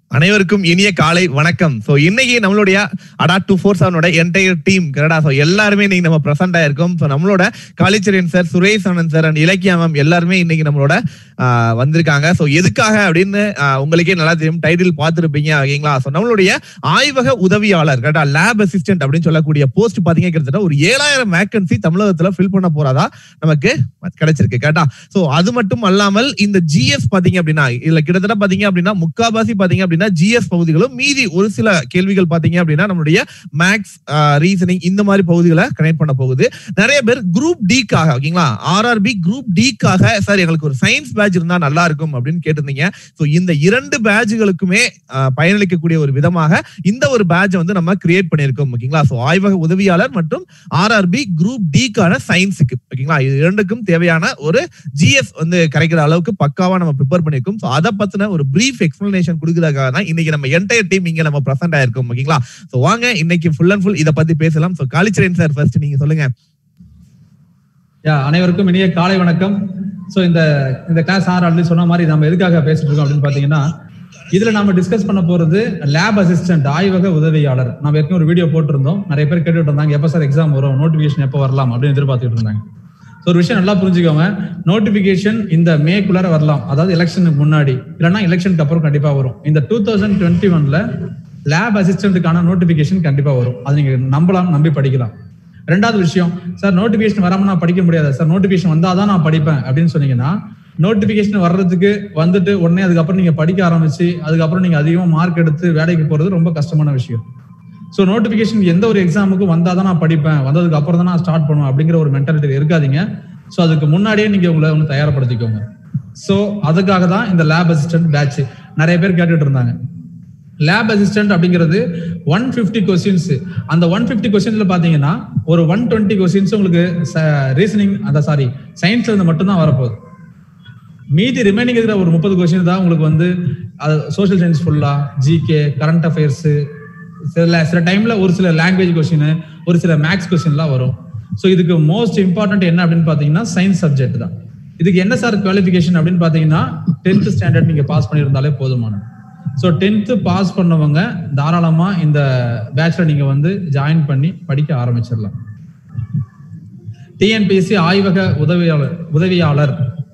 அனைவருக்கும் இனிய காலை வணக்கம் சோ இன்னைக்கு நம்மளுடைய அடா டூ ஃபோர் செவனோட என்டையர் டீம் கரடா சோ எல்லாருமே இன்னைக்கு நம்ம பிரசன்ட் ஆயிருக்கோம் சோ நம்மளோட காளிச்சரியன் sir Suresh Anand sir and Ilakkiya ma'am எல்லாருமே இன்னைக்கு நம்மளோட ஆஹ், வந்திருக்காங்க சோ எதுக்காக அப்படின்னு ஆஹ், உங்களுக்கே நல்லா தெரியும் டைட்டில் பார்த்திருப்பீங்க ஓகேங்களா சோ நம்மளுடைய ஆய்வக உதவியாளர் கரெக்டா லேப் அசிஸ்டன்ட் அப்படின்னு சொல்லக்கூடிய போஸ்ட் பாத்தீங்க கிட்டத்தட்ட ஒரு ஏழாயிரம் வேகன்சி தமிழகத்துல ஃபில் பண்ண போறதா நமக்கு கிடைச்சிருக்கு கரெக்டா சோ அது மட்டும் அல்லாமல் இந்த ஜிஎஸ் பாத்தீங்க அப்படின்னா இதுல கிட்டத்தட்ட பாத்தீங்க அப்படின்னா முக்காவாசி பாத்தீங்க அப்படின்னா ஜிஎஸ் பகுதிகளும் மீதி ஒரு சில கேள்விகள் பாத்தீங்க அப்படின்னா நம்மளுடைய மேக்ஸ் ரீசனிங் இந்த மாதிரி பகுதிகளை கனெக்ட் பண்ண போகுது நிறைய பேர் குரூப் டிக்காக ஓகேங்களா ஆர்ஆர்பி குரூப் டிக்காக சார் எங்களுக்கு ஒரு சயின்ஸ் பேட்ச் இருந்தா நல்லா இருக்கும் அப்படின்னு கேட்டிருந்தீங்க சோ இந்த இரண்டு பேட்ச்களுக்குமே பயனளிக்கக்கூடிய ஒரு விதமாக இந்த ஒரு பேட்ச் வந்து நம்ம கிரியேட் பண்ணியிருக்கோம் ஓகேங்களா சோ ஆய்வக உதவியாளர் மற்றும் ஆர்ஆர்பி குரூப் டிக்கான சயின்ஸுக்கு ஓகேங்களா இது இரண்டுக்கும் தேவையான ஒரு ஜிஎஸ் வந்து கிடைக்கிற அளவுக்கு பக்காவா நம்ம ப்ரிப்பேர் பண்ணிருக்கோம் சோ அதை பத்தின ஒரு பிரீஃப் எக்ஸ்பிளனேஷன் கொடுக்கறதுக்காக தான் இன்னைக்கு நம்ம என்டையர் டீம் இங்க நம்ம பிரசன்ட் ஆயிருக்கோம் ஓகேங்களா சோ வாங்க இன்னைக்கு ஃபுல் அண்ட் ஃபுல் இத பத்தி பேசலாம் சோ காளிச்சரன் சார் ஃபர்ஸ்ட் நீங்க சொல்லுங்க யா அனைவருக்கும் இனிய காலை வணக்கம் ஸோ இந்த இந்த கிளாஸ் ஆர் ஆல்ரெடி சொன்ன மாதிரி நம்ம எதுக்காக பேசிட்டு இருக்கோம் அப்படின்னு பாத்தீங்கன்னா இதுல நம்ம டிஸ்கஸ் பண்ண போறது லேப் அசிஸ்டன்ட் ஆய்வக உதவியாளர் நம்ம ஏற்கனவே ஒரு வீடியோ போட்டிருந்தோம் நிறைய பேர் கேட்டுட்டு இருந்தாங்க எப்போ சார் எக்ஸாம் வரும் நோட்டிஃபிகேஷன் எப்போ வரலாம் அப்படின்னு எதிர்பார்த்துட்டு இருந்தாங்க ஸோ ஒரு விஷயம் நல்லா புரிஞ்சுக்கோங்க நோட்டிஃபிகேஷன் இந்த மேக்குள்ளார வரலாம் அதாவது எலெக்ஷனுக்கு முன்னாடி இல்லைன்னா எலெக்ஷனுக்கு அப்புறம் கண்டிப்பா வரும் இந்த டூ தௌசண்ட் டுவெண்ட்டி ஒன்ல லேப் அசிஸ்டன்ட்டுக்கான நோட்டிஃபிகேஷன் கண்டிப்பா வரும் அது நீங்க நம்பலாம் நம்பி படிக்கலாம் ரெண்டாவது விஷயம் சார் நோட்டிபிகேஷன் வராம நான் படிக்க முடியாது சார் நோட்டிபிகேஷன் வந்தாதான் நான் படிப்பேன் அப்படின்னு சொன்னீங்கன்னா நோட்டிபிகேஷன் வர்றதுக்கு வந்துட்டு உடனே அதுக்கப்புறம் நீங்க படிக்க ஆரம்பிச்சு அதுக்கப்புறம் நீங்க அதிகமா மார்க் எடுத்து வேலைக்கு போறது ரொம்ப கஷ்டமான விஷயம் ஸோ நோட்டிபிகேஷன் எந்த ஒரு எக்ஸாமுக்கும் வந்தாதான் நான் படிப்பேன் வந்ததுக்கு அப்புறம் தான் நான் ஸ்டார்ட் பண்ணுவேன் அப்படிங்கிற ஒரு மென்டாலிட்டி இருக்காதீங்க ஸோ அதுக்கு முன்னாடியே நீங்க உங்களை ஒன்று தயார்படுத்திக்கோங்க ஸோ அதுக்காக தான் இந்த லேப் அசிஸ்டன்ட் பேட்ச் நிறைய பேர் கேட்டுட்டு இருந்தாங்க லேப் அசிஸ்டன்ட் அப்படிங்கிறது ஒன் ஃபிஃப்டி கொஸ்டின்ஸ் அந்த ஒன் ஃபிஃப்டி கொஸ்டின்ஸ்ல பாத்தீங்கன்னா ஒரு ஒன் டுவெண்ட்டி கொஸ்டின்ஸ் உங்களுக்கு ரீசனிங் அந்த சாரி சயின்ஸ்ல இருந்து மட்டும்தான் வரப்போகுது மீதி ரிமைனிங் இருக்கிற ஒரு முப்பது கொஸ்டின் தான் உங்களுக்கு வந்து சோஷியல் சயின்ஸ் ஃபுல்லா ஜிகே கரண்ட் அஃபேர்ஸ் சில சில டைம்ல ஒரு சில லாங்குவேஜ் கொஸ்டின் ஒரு சில மேக்ஸ் கொஸ்டின்லாம் வரும் ஸோ இதுக்கு மோஸ்ட் இம்பார்ட்டன்ட் என்ன அப்படின்னு பாத்தீங்கன்னா சயின்ஸ் சப்ஜெக்ட் தான் இதுக்கு என்ன சார் குவாலிஃபிகேஷன் அப்படின்னு பாத்தீங்கன்னா டென்த் ஸ்டாண்டர்ட் நீங்க பாஸ் பண்ணியிருந்தாலே போதுமானது ஸோ டென்த்து பாஸ் பண்ணவங்க தாராளமா இந்த பேட்ச்ல நீங்க வந்து ஜாயின் பண்ணி படிக்க ஆரம்பிச்சிடலாம் டிஎன்பிஎஸ்சி ஆய்வக உதவியாளர் உதவியாளர்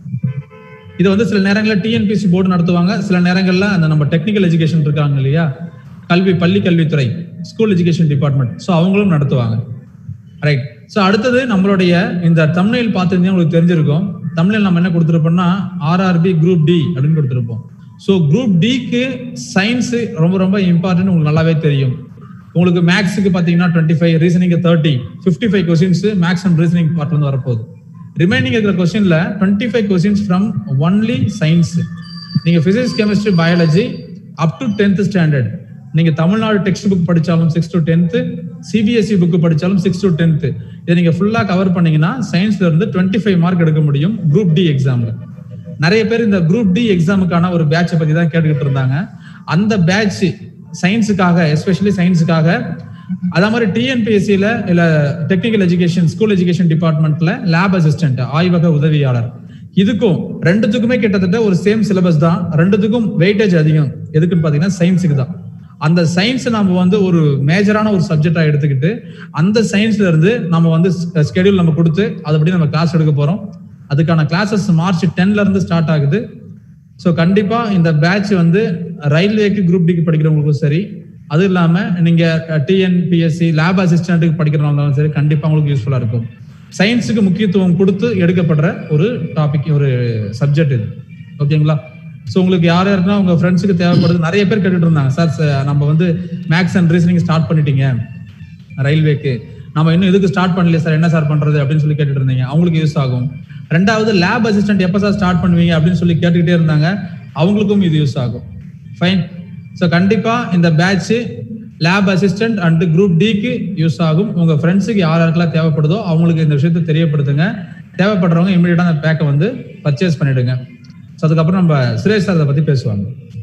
இது வந்து சில நேரங்களில் டிஎன்பிஎஸ்சி போர்டு நடத்துவாங்க சில நேரங்கள்ல அந்த நம்ம டெக்னிக்கல் எஜுகேஷன் இருக்காங்க இல்லையா கல்வி பள்ளி கல்வித்துறை ஸ்கூல் எஜுகேஷன் டிபார்ட்மெண்ட் ஸோ அவங்களும் நடத்துவாங்க ரைட் ஸோ அடுத்தது நம்மளுடைய இந்த தமிழில் பார்த்துருந்தீங்க உங்களுக்கு தெரிஞ்சிருக்கும் தமிழில் நம்ம என்ன கொடுத்துருப்போம்னா ஆர்ஆர்பி குரூப் டி அப்படின்னு கொடுத்துருப்போம் ஸோ குரூப் டிக்கு சயின்ஸ் ரொம்ப ரொம்ப இம்பார்ட்டன்ட் உங்களுக்கு நல்லாவே தெரியும் உங்களுக்கு மேக்ஸுக்கு பார்த்தீங்கன்னா twenty five reasoning thirty fifty five questions maths and reasoning பார்ட்ல இருந்து வரப்போகுது ரிமைனிங் இருக்கிற கொஸ்டின்ல twenty five questions from only science நீங்க physics chemistry biology up to tenth standard நீங்க தமிழ்நாடு டெக்ஸ்ட் புக் படிச்சாலும் six to tenth CBSE book படிச்சாலும் six to tenth இதை நீங்க ஃபுல்லா கவர் பண்ணீங்கன்னா சயின்ஸ்ல இருந்து டுவெண்ட்டி ஃபைவ் மார்க் எடுக்க முடியும் குரூப் டி எக்ஸாம்ல நிறைய பேர் இந்த குரூப் டி எக்ஸாமுக்கான ஒரு பேட்சை பத்தி தான் கேட்டுக்கிட்டு இருந்தாங்க அந்த பேட்ச் சயின்ஸுக்காக எஸ்பெஷலி சயின்ஸுக்காக அதே மாதிரி டிஎன்பிஎஸ்சியில இல்ல டெக்னிக்கல் எஜுகேஷன் ஸ்கூல் எஜுகேஷன் டிபார்ட்மெண்ட்ல லேப் அசிஸ்டன்ட் ஆய்வக உதவியாளர் இதுக்கும் ரெண்டுத்துக்குமே கிட்டத்தட்ட ஒரு சேம் சிலபஸ் தான் ரெண்டுத்துக்கும் வெயிட்டேஜ் அதிகம் எதுக்குன்னு பாத்தீங்கன்னா சயின்ஸுக்கு தான் அந்த சயின்ஸ் நம்ம வந்து ஒரு மேஜரான ஒரு சப்ஜெக்டா எடுத்துக்கிட்டு அந்த சயின்ஸ்ல இருந்து நம்ம வந்து ஸ்கெடியூல் நம்ம கொடுத்து அதுபடி நம்ம கிளாஸ் எடுக்க போறோம் அதுக்கான கிளாஸஸ் மார்ச் டென்ல இருந்து ஸ்டார்ட் ஆகுது ஸோ கண்டிப்பா இந்த பேட்ச் வந்து ரயில்வேக்கு குரூப் டிக்கு படிக்கிறவங்களுக்கும் சரி அது இல்லாம நீங்க டிஎன்பிஎஸ்சி லேப் அசிஸ்டன்ட்டுக்கு படிக்கிறவங்களும் சரி கண்டிப்பா உங்களுக்கு யூஸ்ஃபுல்லா இருக்கும் சயின்ஸுக்கு முக்கியத்துவம் கொடுத்து எடுக்கப்படுற ஒரு டாபிக் ஒரு சப்ஜெக்ட் இது ஓகேங்களா ஸோ உங்களுக்கு யார் யாருன்னா உங்க ஃப்ரெண்ட்ஸுக்கு தேவைப்படுது நிறைய பேர் கேட்டுட்டு இருந்தாங்க சார் நம்ம வந்து மேக்ஸ் அண்ட் ரீசனிங் ஸ்டார்ட் பண்ணிட்டீங்க ரயில்வேக்கு நம்ம இன்னும் எதுக்கு ஸ்டார்ட் பண்ணல சார் என்ன சார் பண்றது அப்படின்னு சொல்லி கேட்டுட்டு இருந்தீங்க அவங்களுக்கு யூஸ் ஆகும் ரெண்டாவது லேப் அசிஸ்டன்ட் எப்போ சார் ஸ்டார்ட் பண்ணுவீங்க அப்படின்னு சொல்லி கேட்டுக்கிட்டே இருந்தாங்க அவங்களுக்கும் இது யூஸ் ஆகும் ஃபைன் ஸோ கண்டிப்பா இந்த batch lab assistant and group டிக்கு யூஸ் ஆகும் உங்க ஃப்ரெண்ட்ஸுக்கு யார் யாருக்கெல்லாம் தேவைப்படுதோ அவங்களுக்கு இந்த விஷயத்தை தெரியப்படுத்துங்க தேவைப்படுறவங்க இமீடியட்டா அந்த பேக்கை வந்து பர்ச்சேஸ் பண்ணிடுங்க ஸோ அதுக்கப்புறம் நம்ம சுரேஷ் சார் அதை பத்தி பேசுவாங்க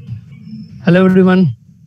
ஹலோ எவ்ரிவன்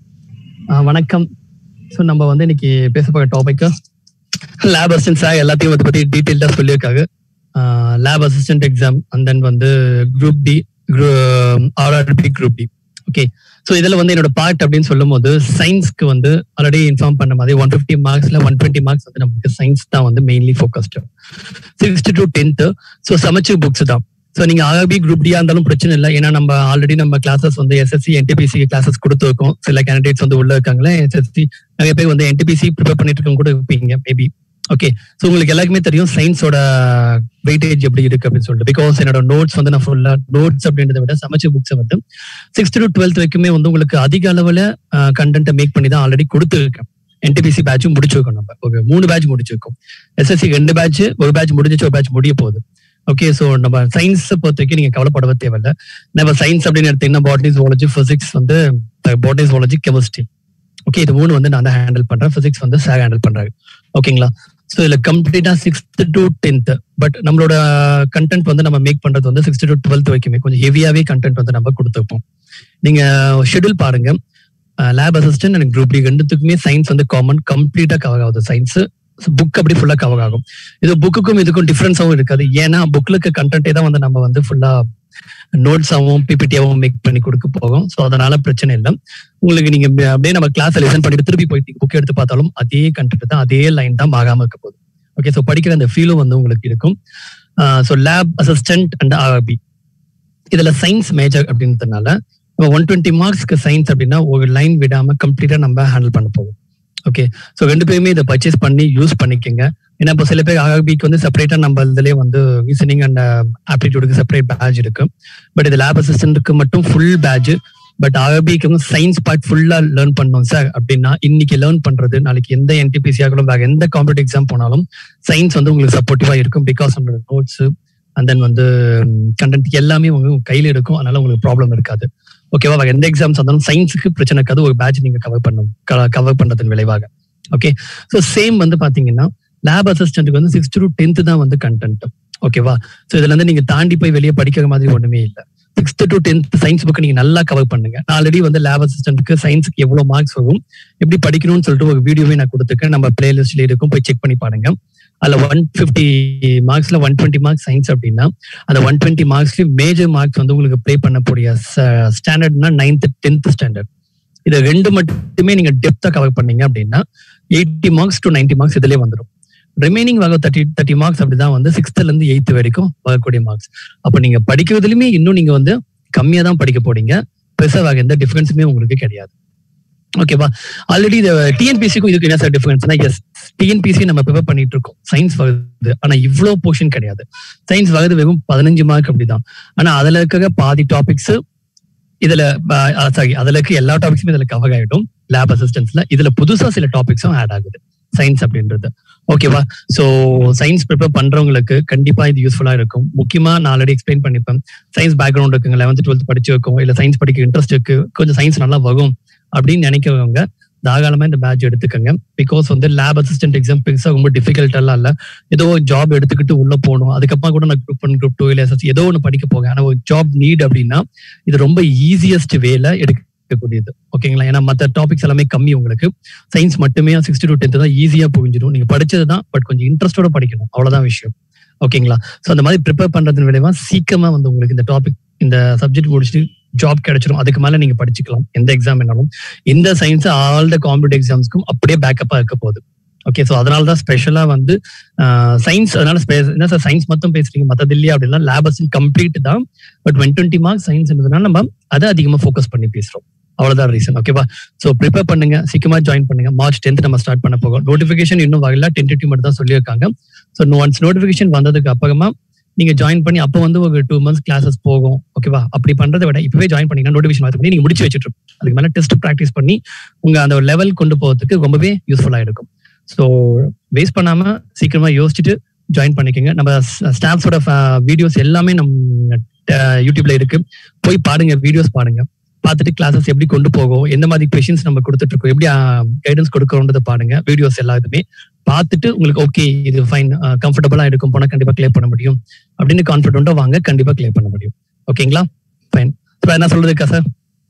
வணக்கம் ஸோ நம்ம வந்து இன்னைக்கு பேச போகிற டாபிக் லேப் அசிஸ்டன்ஸாக எல்லாத்தையும் வந்து பற்றி டீட்டெயில்டாக சொல்லியிருக்காங்க lab assistant exam and then வந்து group D RRB group D okay so இதுல வந்து என்னோட பார்ட் அப்படின்னு சொல்லும் போது சயின்ஸ்க்கு வந்து ஆல்ரெடி இன்ஃபார்ம் பண்ண மாதிரி ஒன் ஃபிஃப்டி மார்க்ஸ்ல ஒன் டுவெண்ட்டி மார்க்ஸ் வந்து நமக்கு சயின்ஸ் தான் வந்து mainly focused sixth to tenth so சமைச்சு புக்ஸ் தான் ஸோ நீங்க ஆர்பி குரூப் டியா இருந்தாலும் பிரச்சனை இல்லை ஏன்னா நம்ம ஆல்ரெடி நம்ம கிளாஸஸ் வந்து எஸ்எஸ்சி என்டிபிசி கிளாஸஸ் கொடுத்துருக்கோம் சில கேண்டிடேட்ஸ் வந்து உள்ள இருக்காங்களே எஸ்எஸ்சி நிறைய பேர் வந்து என்டிபிசி ப்ரிப்பேர் பண்ணிட்டு இருக்கவங்க கூட இருப்பீங்க மேபி ஓகே ஸோ உங்களுக்கு எல்லாருக்குமே தெரியும் சயின்ஸோட வெயிட்டேஜ் எப்படி இருக்கு அப்படின்னு சொல்லிட்டு பிகாஸ் என்னோட நோட்ஸ் வந்து நான் ஃபுல்லா நோட்ஸ் அப்படின்றத விட சமைச்ச புக்ஸை வந்து சிக்ஸ்த் டு டுவெல்த் வரைக்குமே வந்து உங்களுக்கு அதிக அளவுல கண்டென்ட்டை மேக் பண்ணி தான் ஆல்ரெடி கொடுத்துருக்கேன் என்டிபிசி பேட்சும் முடிச்சிருக்கோம் நம்ம ஒரு மூணு பேட்ச் முடிச்சிருக்கோம் எஸ்எஸ்சி ரெண்டு பேட்ச் ஒரு பேட்ச் முடிஞ்சிச்சு ஒரு பேட்ச் முடிய போகுது ஓகே ஸோ நம்ம சயின்ஸ் பொறுத்த வரைக்கும் நீங்க கவலைப்பட தேவையில்ல நம்ம சயின்ஸ் அப்படின்னு எடுத்தீங்கன்னா பாட்னி ஜுவாலஜி பிசிக்ஸ் வந்து பாட்னி ஜுவாலஜி கெமிஸ்ட்ரி ஓகே இது மூணு வந்து நான் தான் ஹேண்டில் பண்றேன் பிசிக்ஸ் வந்து சார் ஹேண்டில் பண்றாரு ஓகேங்களா ஸோ இதுல கம்ப்ளீட்டா சிக்ஸ்த் டு டென்த் பட் நம்மளோட கண்டென்ட் வந்து நம்ம மேக் பண்றது வந்து சிக்ஸ்த் டு டுவெல்த் வரைக்குமே கொஞ்சம் ஹெவியாவே கண்டென்ட் வந்து நம்ம கொடுத்துருப்போம் நீங்க ஷெட்யூல் பாருங்க lab assistant and group D ரெண்டுத்துக்குமே சயின்ஸ் வந்து காமன் கம்ப்ளீட்டா கவர் ஆகுது சயின்ஸ் புக் அப்படி ஃபுல்லா கவர் ஆகும் இது புக்குக்கும் இதுக்கும் டிஃபரன்ஸாவும் இருக்காது ஏன்னா புக்ல இருக்க கண்டென்ட்டே தான் வந்து நம்ம வந்து ஃபுல்லா நோட்ஸாவும் பிபிடியாவும் மேக் பண்ணி கொடுக்க போகும் ஸோ அதனால பிரச்சனை இல்லை உங்களுக்கு நீங்க அப்படியே நம்ம கிளாஸ் லிசன் பண்ணிட்டு திருப்பி போயிட்டு புக் எடுத்து பார்த்தாலும் அதே கண்டென்ட் தான் அதே லைன் தான் ஆகாம இருக்க போகுது ஓகே ஸோ படிக்கிற அந்த ஃபீலும் வந்து உங்களுக்கு இருக்கும் so lab assistant and RRB இதுல சயின்ஸ் மேஜர் அப்படின்றதுனால நம்ம ஒன் டுவெண்ட்டி மார்க்ஸ்க்கு சயின்ஸ் அப்படின்னா ஒரு லைன் விடாம கம்ப்ளீட்டா நம்ம ஹேண்டில் பண்ண போவோம் ஓகே ஸோ ரெண்டு பேருமே இதை பர்ச்சேஸ் பண்ணி யூஸ் பண்ணிக்கோங்க ஏன்னா இப்போ சில பேர் ஆர்பிக்கு வந்து செப்பரேட்டா நம்ம இதுலயே வந்து ரீசனிங் அண்ட் ஆப்டிடியூடுக்கு செப்பரேட் பேட்ச் இருக்கு பட் இது லேப் அசிஸ்டன்ட்டுக்கு மட்டும் ஃபுல் பேட்ச் பட் ஆர்பிக்கு வந்து சயின்ஸ் பார்ட் ஃபுல்லா லேர்ன் பண்ணோம் சார் அப்படின்னா இன்னைக்கு லேர்ன் பண்றது நாளைக்கு எந்த என்டிபிசி ஆகலும் வேற எந்த காம்படிட்டிவ் எக்ஸாம் போனாலும் சயின்ஸ் வந்து உங்களுக்கு சப்போர்ட்டிவா இருக்கும் பிகாஸ் நம்மளோட நோட்ஸ் அண்ட் தென் வந்து கண்டென்ட் எல்லாமே உங்க கையில இருக்கும் அதனால உங்களுக்கு ப்ராப்ளம் இருக்காது ஓகேவா வேற எந்த எக்ஸாம்ஸ் இருந்தாலும் சயின்ஸுக்கு பிரச்சனை இருக்காது ஒரு பேட்ச் நீங்க கவர் பண்ணும் கவர் பண்றதன் விளைவாக ஓகே ஸோ சேம் வந்து பாத்தீங்கன்னா லேப் அசிஸ்டன்ட்டுக்கு வந்து சிக்ஸ்த் டு டென்த் தான் வந்து கண்டென்ட் ஓகேவா ஸோ இதுல இருந்து நீங்க தாண்டி போய் வெளியே படிக்கிற மாதிரி ஒண்ணுமே இல்லை sixth to tenth science book நீங்க நல்லா கவர் பண்ணுங்க நான் ஆல்ரெடி வந்து லேப் அசிஸ்டன்ட்க்கு சயின்ஸ்க்கு எவ்வளவு மார்க்ஸ் வரும் எப்படி படிக்கணும்னு சொல்லிட்டு ஒரு வீடியோவே நான் கொடுத்துருக்கேன் நம்ம பிளேலிஸ்ட்ல இருக்கும் போய் செக் பண்ணி பாருங்க அதுல ஒன் பிப்டி மார்க்ஸ்ல ஒன் டுவெண்ட்டி மார்க்ஸ் சயின்ஸ் அப்படின்னா அந்த ஒன் டுவெண்ட்டி மார்க்ஸ்லயும் மேஜர் மார்க்ஸ் வந்து உங்களுக்கு ப்ளே பண்ணக்கூடிய ஸ்டாண்டர்ட்னா நைன்த் டென்த் ஸ்டாண்டர்ட் இது ரெண்டு மட்டுமே நீங்க டெப்தா கவர் பண்ணீங்க அப்படின்னா eighty marks to ninety marks இதுலயே வந்துடும் ரிமைனிங் வகை தேர்ட்டி தேர்ட்டி மார்க்ஸ் அப்படிதான் வந்து சிக்ஸ்த்ல இருந்து எயித்து வரைக்கும் வரக்கூடிய மார்க்ஸ் அப்போ நீங்க படிக்கிறதுலயுமே இன்னும் நீங்க வந்து கம்மியா தான் படிக்க போறீங்க பெருசா வேற எந்த டிஃபரன்ஸுமே உங்களுக்கு கிடையாது ஓகேவா ஆல்ரெடி இந்த டிஎன்பிசிக்கும் இதுக்கு என்ன சார் டிஃபரன்ஸ்னா எஸ் டிஎன்பிசி நம்ம ப்ரிப்பேர் பண்ணிட்டு இருக்கோம் சயின்ஸ் வருது ஆனா இவ்வளவு போர்ஷன் கிடையாது சயின்ஸ் வருது வெறும் பதினஞ்சு மார்க் அப்படிதான் ஆனா அதுல இருக்கிற பாதி டாபிக்ஸ் இதுல சாரி அதுல இருக்க எல்லா டாபிக்ஸுமே இதுல கவர் ஆயிடும் லேப் அசிஸ்டன்ஸ்ல இதுல புதுசா சில டாபிக்ஸும் ஆட் ஆகுது சயின்ஸ் அப்படின்றது ஓகேவா சோ சயின்ஸ் ப்ரிப்பேர் பண்றவங்களுக்கு கண்டிப்பா இது யூஸ்ஃபுல்லா இருக்கும் முக்கியமா நான் ஆல்ரெடி எக்ஸ்பிளைன் பண்ணிப்பேன் சயின்ஸ் பேக்ரவுண்ட் இருக்குங்க லெவன்த் டுவெல்த் படிச்சிருக்கோம் இல்ல சயின்ஸ் படிக்க இன்ட்ரெஸ்ட் இருக்கு கொஞ்சம் சயின்ஸ் நல்லா வரும் அப்படின்னு நினைக்கிறவங்க தாராளமா இந்த பேட்ச் எடுத்துக்கோங்க பிகாஸ் வந்து லேப் அசிஸ்டன்ட் எக்ஸாம் பெருசா ரொம்ப டிஃபிகல்ட் எல்லாம் இல்ல ஏதோ ஜாப் எடுத்துக்கிட்டு உள்ள போகணும் அதுக்கப்புறம் கூட நான் குரூப் ஒன் குரூப் டூ இல்ல எஸ்எஸ்சி ஏதோ ஒன்று படிக்க போங்க ஆனா ஒரு ஜாப் நீட் அப்படின்னா இது ரொம்ப ஈஸியஸ்ட் வேல எடுக்கக்கூடியது ஓகேங்களா ஏன்னா மற்ற டாபிக்ஸ் எல்லாமே கம்மி உங்களுக்கு சயின்ஸ் மட்டுமே சிக்ஸ்டி டு டென்த் தான் ஈஸியா புரிஞ்சிடும் நீங்க படிச்சது தான் பட் கொஞ்சம் இன்ட்ரெஸ்டோட படிக்கணும் அவ்வளவுதான் விஷயம் ஓகேங்களா சோ அந்த மாதிரி ப்ரிப்பேர் பண்றதன் விளைவா சீக்கிரமா வந்து உங்களுக்கு இந்த டாபிக் இந்த சப்ஜெக்ட் முடிச்சுட்டு ஜாப் கிடைச்சிடும் அதுக்கு மேல நீங்க படிச்சுக்கலாம் எந்த எக்ஸாம் வேணாலும் இந்த சயின்ஸ் ஆல் த காம்படிட்டிவ் எக்ஸாம்ஸ்க்கும் அப்படியே பேக்கப்பா இருக்க போகுது ஓகே ஸோ அதனால தான் ஸ்பெஷலா வந்து சயின்ஸ் அதனால என்ன சார் சயின்ஸ் மட்டும் பேசுறீங்க மற்றது இல்லையா அப்படின்னா லேபஸ் கம்ப்ளீட் தான் பட் ஒன் டுவெண்ட்டி மார்க்ஸ் சயின்ஸ்ன்றதுனால நம்ம அதை அதிகமா ஃபோக்கஸ் பண்ணி பேசுறோம் அவ்வளவுதான் ரீசன் ஓகேவா சோ ப்ரிப்பேர் பண்ணுங்க சீக்கிரமா ஜாயின் பண்ணுங்க மார்ச் டென்த் நம்ம ஸ்டார்ட் பண்ண போகும் நோட்டிபிகேஷன் இன்னும் வரல டென்டேட்டிவ் மட்டும் தான் சொல்லியிருக்காங்க ஸோ ஒன்ஸ் நோட்டிபிகேஷன் வந்ததுக்கு அப்புறமா நீங்க ஜாயின் பண்ணி அப்போ வந்து ஒரு டூ மந்த்ஸ் கிளாஸஸ் போகும் ஓகேவா அப்படி பண்றதை விட இப்பவே ஜாயின் பண்ணீங்கன்னா நோட்டிபிகேஷன் வரது பண்ணி நீங்க முடிச்சு வச்சுட்டு அதுக்கு மேல டெஸ்ட் ப்ராக்டிஸ் பண்ணி உங்க அந்த லெவல் கொண்டு போறதுக்கு ரொம்பவே யூஸ்ஃபுல்லா இருக்கும் ஸோ வேஸ்ட் பண்ணாம சீக்கிரமா யோசிச்சுட்டு ஜாயின் பண்ணிக்கோங்க நம்ம ஸ்டாஃப்ஸோட வீடியோஸ் எல்லாமே நம்ம யூடியூப்ல இருக்கு போய் பாருங்க வீடியோஸ் பாருங்க பார்த்துட்டு கிளாஸஸ் எப்படி கொண்டு போகும் எந்த மாதிரி கொஷின்ஸ் நம்ம கொடுத்துட்டு இருக்கோம் எப்படி கைடன்ஸ் கொடுக்கறோன்றதை பாருங்க வீடியோஸ் எல்லாத்துமே பார்த்துட்டு உங்களுக்கு ஓகே இது ஃபைன் கம்ஃபர்டபுளா இருக்கும் போனா கண்டிப்பா கிளியர் பண்ண முடியும் அப்படின்னு கான்ஃபிடென்ட்டா வாங்க கண்டிப்பா கிளியர் பண்ண முடியும் ஓகேங்களா ஃபைன் இப்போ என்ன சொல்றதுக்கா சார்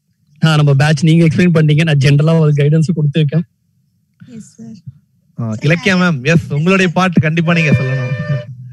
ஆ நம்ம பேட்ச் நீங்க எக்ஸ்பிளைன் பண்ணீங்க நான் ஜென்ரலா ஒரு கைடன்ஸ் கொடுத்துருக்கேன் இலக்கியா மேம் எஸ் உங்களுடைய பாட்டு கண்டிப்பா நீங்க சொல்லணும்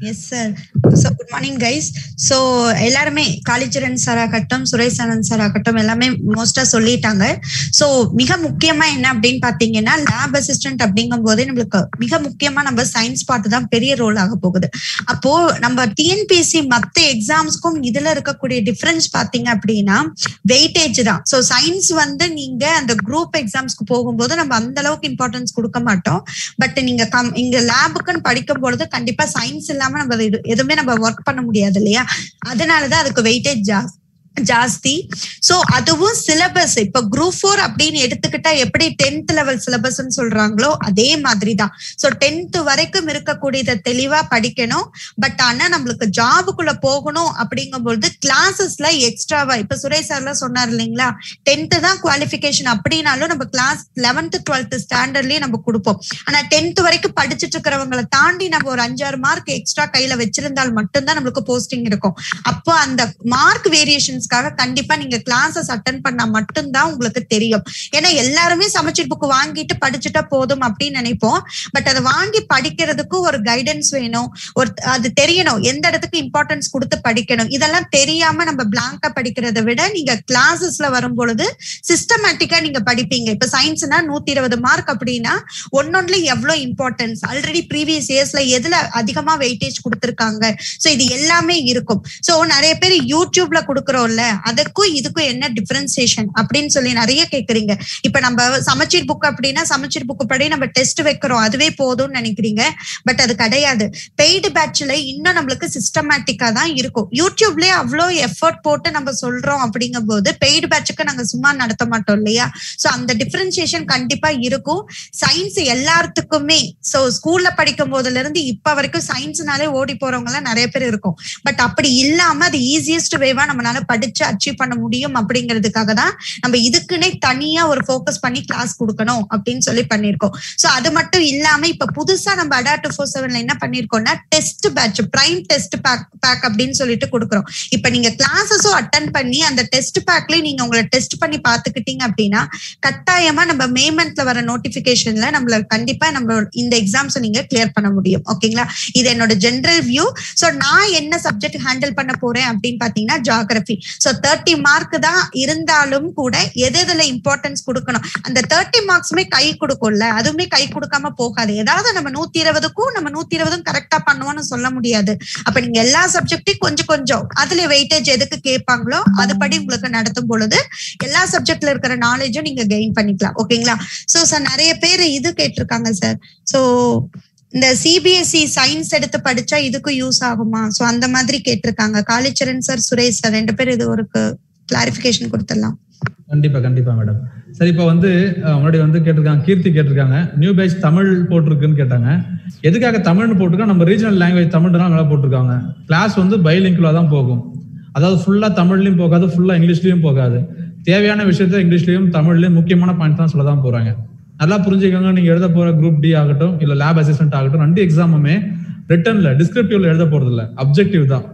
yes sir so good morning guys so எல்லாருமே காளிச்சரன் சார் ஆகட்டும் சுரேஷ் ஆனந்த் சார் ஆகட்டும் எல்லாமே மோஸ்டா சொல்லிட்டாங்க ஸோ மிக முக்கியமா என்ன அப்படின்னு பாத்தீங்கன்னா லேப் அசிஸ்டன்ட் அப்படிங்கும் போதே நம்மளுக்கு மிக முக்கியமா நம்ம சயின்ஸ் பார்ட் தான் பெரிய ரோல் ஆக போகுது அப்போ நம்ம டிஎன்பிஎஸ்சி மத்த எக்ஸாம்ஸ்க்கும் இதுல இருக்கக்கூடிய டிஃபரன்ஸ் பாத்தீங்க அப்படின்னா வெயிட்டேஜ் தான் ஸோ சயின்ஸ் வந்து நீங்க அந்த குரூப் எக்ஸாம்ஸ்க்கு போகும்போது நம்ம அந்த அளவுக்கு இம்பார்ட்டன்ஸ் கொடுக்க மாட்டோம் பட் நீங்க கம் இங்க லேபுக்குன்னு படிக்கும் பொழுது கண்டிப்பா சயின்ஸ் இல்லாம நம்ம இது எதுவுமே நம்ம ஒர்க் பண்ண முடியாது இல்லையா அதனாலதான் அதுக்கு வெயிட்டேஜ் ஜாஸ்தி ஜாஸ்தி சோ அதுவும் சிலபஸ் இப்ப குரூப் ஃபோர் அப்படின்னு எடுத்துக்கிட்டா எப்படி டென்த் லெவல் சிலபஸ் சொல்றாங்களோ அதே மாதிரி தான் சோ டென்த் வரைக்கும் இருக்கக்கூடியதை தெளிவா படிக்கணும் பட் ஆனா நம்மளுக்கு ஜாபுக்குள்ள போகணும் அப்படிங்கும்பொழுது கிளாஸஸ்ல எக்ஸ்ட்ராவா இப்ப சுரேஷ் சார்லாம் சொன்னார் இல்லைங்களா டென்த் தான் குவாலிபிகேஷன் அப்படின்னாலும் நம்ம கிளாஸ் லெவன்த் டுவெல்த் ஸ்டாண்டர்ட்லயே நம்ம கொடுப்போம் ஆனா டென்த் வரைக்கும் படிச்சுட்டு இருக்கிறவங்களை தாண்டி நம்ம ஒரு அஞ்சாறு மார்க் எக்ஸ்ட்ரா கையில வச்சிருந்தால் மட்டும்தான் நம்மளுக்கு போஸ்டிங் இருக்கும் அப்போ அந்த மார்க் வேரியேஷன்ஸ்க்காக கண்டிப்பா நீங்க கிளாஸஸ் அட்டன் பண்ணா மட்டும்தான் உங்களுக்கு தெரியும் ஏன்னா எல்லாருமே சமச்சீர் புக் வாங்கிட்டு படிச்சுட்டா போதும் அப்படின்னு நினைப்போம் பட் அதை வாங்கி படிக்கிறதுக்கு ஒரு கைடன்ஸ் வேணும் ஒரு அது தெரியணும் எந்த இடத்துக்கு இம்பார்ட்டன்ஸ் கொடுத்து படிக்கணும் இதெல்லாம் தெரியாம நம்ம பிளாங்கா படிக்கிறத விட நீங்க கிளாஸஸ்ல வரும் பொழுது சிஸ்டமேட்டிக்கா நீங்க படிப்பீங்க இப்ப சயின்ஸ்னா நூத்தி இருபது மார்க் அப்படின்னா ஒன்னொன்னுல எவ்வளவு இம்பார்ட்டன்ஸ் ஆல்ரெடி ப்ரீவியஸ் இயர்ஸ்ல எதுல அதிகமா வெயிட்டேஜ் கொடுத்திருக்காங்க சோ இது எல்லாமே இருக்கும் சோ நிறைய பேர் யூடியூப்ல கொடுக்குறோம்ல அதுக்கும் இதுக்கும் என்ன டிஃபரன்சியேஷன் அப்படின்னு சொல்லி நிறைய கேக்குறீங்க இப்ப நம்ம சமச்சீர் புக் அப்படின்னா சமச்சீர் புக் படி நம்ம டெஸ்ட் வைக்கிறோம் அதுவே போதும்னு நினைக்கிறீங்க பட் அது கிடையாது பெய்டு பேட்ச்ல இன்னும் நம்மளுக்கு சிஸ்டமேட்டிக்கா தான் இருக்கும் யூடியூப்லயே அவ்வளோ எஃபர்ட் போட்டு நம்ம சொல்றோம் அப்படிங்கும் போது பெய்டு பேட்சுக்கு நாங்க சும்மா நடத்த மாட்டோம் இல்லையா சோ அந்த டிஃபரன்சியேஷன் கண்டிப்பா இருக்கும் சயின்ஸ் எல்லாத்துக்குமே சோ ஸ்கூல்ல படிக்கும் போதுல இருந்து இப்ப வரைக்கும் சயின்ஸ்னாலே ஓடி போறவங்க எல்லாம் நிறைய பேர் இருக்கும் பட் அப்படி இல்லாம அது ஈஸியஸ்ட் வேவா நம்மளால படிச்சு அச்சீவ் பண்ண முடியும் அப்படிங்கிறதுக்காக தான் நம்ம இதுக்குன்னே தனியா ஒரு ஃபோக்கஸ் பண்ணி கிளாஸ் கொடுக்கணும் அப்படின்னு சொல்லி பண்ணிருக்கோம் சோ அது மட்டும் இல்லாம இப்ப புதுசா நம்ம அடா டூ ஃபோர் செவன்ல என்ன பண்ணிருக்கோம்னா test batch prime test pack pack அப்படின்னு சொல்லிட்டு கொடுக்குறோம் இப்ப நீங்க கிளாஸஸும் அட்டன் பண்ணி அந்த டெஸ்ட் பேக்லயும் நீங்க உங்களை டெஸ்ட் பண்ணி பாத்துக்கிட்டீங்க அப்படின்னா கட்டாயமா நம்ம மே மந்த்ல வர நோட்டிபிகேஷன்ல நம்மள கண்டிப்பா நம்ம இந்த எக்ஸாம்ஸ் நீங்க கிளியர் பண்ண முடியும் ஓகேங்களா இது என்னோட ஜென்ரல் வியூ சோ நான் என்ன சப்ஜெக்ட் ஹேண்டில் பண்ண போறேன் அப்படின்னு பாத்தீங்கன்னா ஜாகிரபி சோ தேர்ட்டி மார்க் தான் இருந்தாலும் கூட எது எதுல இம்பார்ட்டன்ஸ் கொடுக்கணும் அந்த தேர்ட்டி மார்க்ஸுமே கை கொடுக்கும்ல அதுவுமே கை கொடுக்காம போகாது ஏதாவது நம்ம நூத்தி இருபதுக்கும் நம்ம நூத்தி இருபதும் கரெக்டா பண்ணுவோம்னு சொல்ல முடியாது அப்ப நீங்க எல்லா சப்ஜெக்டையும் கொஞ்சம் கொஞ்சம் அதுல வெயிட்டேஜ் எதுக்கு கேட்பாங்களோ அதுபடி உங்களுக்கு நடத்தும் பொழுது எல்லா சப்ஜெக்ட்ல இருக்கிற நாலேஜும் நீங்க கெயின் பண்ணிக்கலாம் ஓகேங்களா சோ சார் நிறைய பேர் இது கேட்டிருக்காங்க சார் சோ இந்த சிபிஎஸ்இ சயின்ஸ் எடுத்து படிச்சா இதுக்கும் யூஸ் ஆகுமா சோ அந்த மாதிரி கேட்டிருக்காங்க காளிச்சரன் சார் சுரேஷ் சார் ரெண்டு பேர் இது ஒரு கிளாரிபிகேஷன் கொடுத்துடலாம் கண்டிப்பா கண்டிப்பா மேடம் சரி இப்போ வந்து அஹ், முன்னாடி வந்து கேட்டிருக்காங்க கீர்த்தி கேட்டிருக்காங்க நியூ பேட்ச் தமிழ் போட்டிருக்குன்னு கேட்டாங்க எதுக்காக தமிழ்னு போட்டிருக்கோம் நம்ம ரீஜனல் லாங்குவேஜ் தமிழ் தான் நல்லா போட்டிருக்காங்க கிளாஸ் வந்து பைலிங்குலா தான் போகும் அதாவது ஃபுல்லா தமிழ்லயும் போகாது ஃபுல்லா இங்கிலீஷ்லயும் போகாது தேவையான விஷயத்த இங்கிலீஷ்லயும் தமிழ்லயும் முக்கியமான பாயிண்ட் தான் சொல்ல தான் போறாங்க நல்லா புரிஞ்சுக்கோங்க நீங்க எழுத போற குரூப் டி ஆகட்டும் இல்ல லேப் அசிஸ்டன்ட் ஆகட்டும் ரெண்டு எக்ஸாமுமே ரிட்டர்ன்ல டிஸ்கிரிப்டிவ்ல எழுத போறது இல்ல அப்ஜெக்டிவ் தான்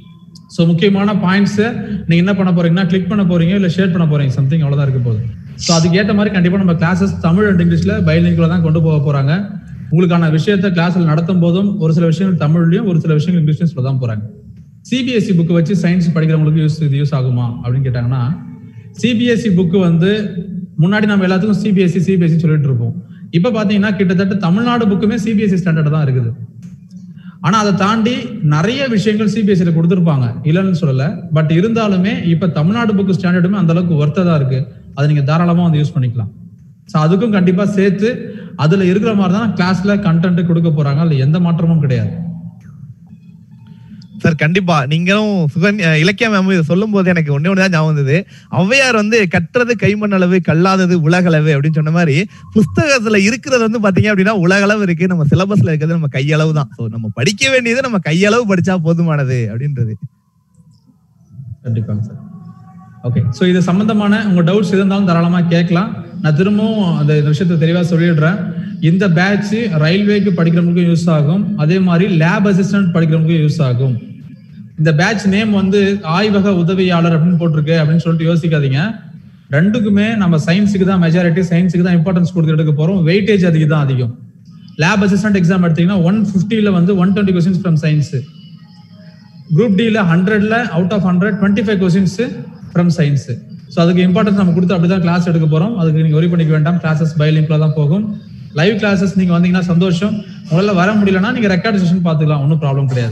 ஸோ முக்கியமான பாயிண்ட்ஸ் நீங்க என்ன பண்ண போறீங்கன்னா கிளிக் பண்ண போறீங்க இல்ல ஷேர் பண்ண போறீங்க சம்திங் அவ்வளவுதான் இருக்க போகுது ஸோ அதுக்கு ஏற்ற மாதிரி கண்டிப்பா நம்ம கிளாஸஸ் தமிழ் அண்ட் இங்கிலீஷ்ல பைலிங்குல தான் கொண்டு போக போறாங்க உங்களுக்கான விஷயத்த கிளாஸ்ல நடத்தும் போதும் ஒரு சில விஷயங்கள் தமிழ்லயும் ஒரு சில விஷயங்கள் இங்கிலீஷ்லயும் சொல்ல தான் போறாங்க சிபிஎஸ்சி புக் வச்சு சயின்ஸ் படிக்கிறவங்களுக்கு யூஸ் இது யூஸ் ஆகுமா அப்படின்னு கேட்டாங்கன்னா சிபிஎஸ்சி புக் வந்து முன்னாடி நம்ம எல்லாத்துக்கும் சிபிஎஸ்சி சிபிஎஸ்சி சொல்லிட்டு இருப்போம் இப்ப பாத்தீங்கன்னா கிட்டத்தட்ட தமிழ்நாடு புக்குமே சிபிஎஸ்சி ஸ்டாண்டர்ட் தான் இருக்குது ஆனா அதை தாண்டி நிறைய விஷயங்கள் சிபிஎஸ்சியில் கொடுத்துருப்பாங்க இல்லைன்னு சொல்லல பட் இருந்தாலுமே இப்ப தமிழ்நாடு புக் ஸ்டாண்டர்டுமே அந்த அளவுக்கு ஒர்த்ததா இருக்கு அதை நீங்க தாராளமா வந்து யூஸ் பண்ணிக்கலாம் ஸோ அதுக்கும் கண்டிப்பா சேர்த்து அதுல இருக்கிற மாதிரி தான் கிளாஸ்ல கண்டென்ட் கொடுக்க போறாங்க அதுல எந்த மாற்றமும் கிடையாது சார் கண்டிப்பா நீங்களும் சுகன் அஹ் இலக்கிய மேம் இதை சொல்லும் போது எனக்கு ஒண்ணே ஒண்ணுதான் ஞாபகம் வந்தது ஔவையார் வந்து கற்றது கைமண்ணளவு கல்லாதது உலகளவு அப்படின்னு சொன்ன மாதிரி புஸ்தகத்துல இருக்கிறது வந்து பாத்தீங்க அப்படின்னா உலகளவு இருக்கு நம்ம சிலபஸ்ல இருக்கிறது நம்ம கையளவு தான் ஸோ நம்ம படிக்க வேண்டியது நம்ம கையளவு படிச்சா போதுமானது அப்படின்றது கண்டிப்பாங்க சார் ஓகே ஸோ இது சம்பந்தமான உங்க டவுட்ஸ் இருந்தாலும் தாராளமா கேட்கலாம் நான் திரும்பவும் அந்த இந்த விஷயத்தை தெளிவா சொல்லிடுறேன் இந்த பேட்ச் ரயில்வேக்கு படிக்கிறவங்களுக்கும் யூஸ் ஆகும் அதே மாதிரி லேப் அசிஸ்டன்ட் படிக்கிறவங்களுக்கும் யூஸ் ஆகும் இந்த பேட்ச் நேம் வந்து ஆய்வக உதவியாளர் அப்படின்னு போட்டிருக்கு அப்படின்னு சொல்லிட்டு யோசிக்காதீங்க ரெண்டுக்குமே நம்ம சயின்ஸுக்கு தான் மெஜாரிட்டி சயின்ஸுக்கு தான் இம்பார்ட்டன்ஸ் கொடுத்து எடுக்க போறோம் வெயிட்டேஜ் அதுக்கு தான் அதிகம் லேப் அசிஸ்டன்ட் எக்ஸாம் எடுத்தீங்கன்னா ஒன் ஃபிஃப்டியில் வந்து one twenty questions from science group டியில் ஹண்ட்ரட்ல out of hundred twenty five questions from science so அதுக்கு இம்பார்ட்டன்ஸ் நம்ம கொடுத்து அப்படிதான் கிளாஸ் எடுக்க போறோம் அதுக்கு நீங்க ஒரி பண்ணிக்க வேண்டாம் கிளாஸஸ் பைலிங்க்ல தான் போகும் லைவ் கிளாஸஸ் நீங்க வந்தீங்கன்னா சந்தோஷம் உங்களால வர முடியலன்னா நீங்க ரெக்கார்ட் செஷன் பார்த்துக்கலாம் ஒன்றும் ப்ராப்ளம் கிடையாது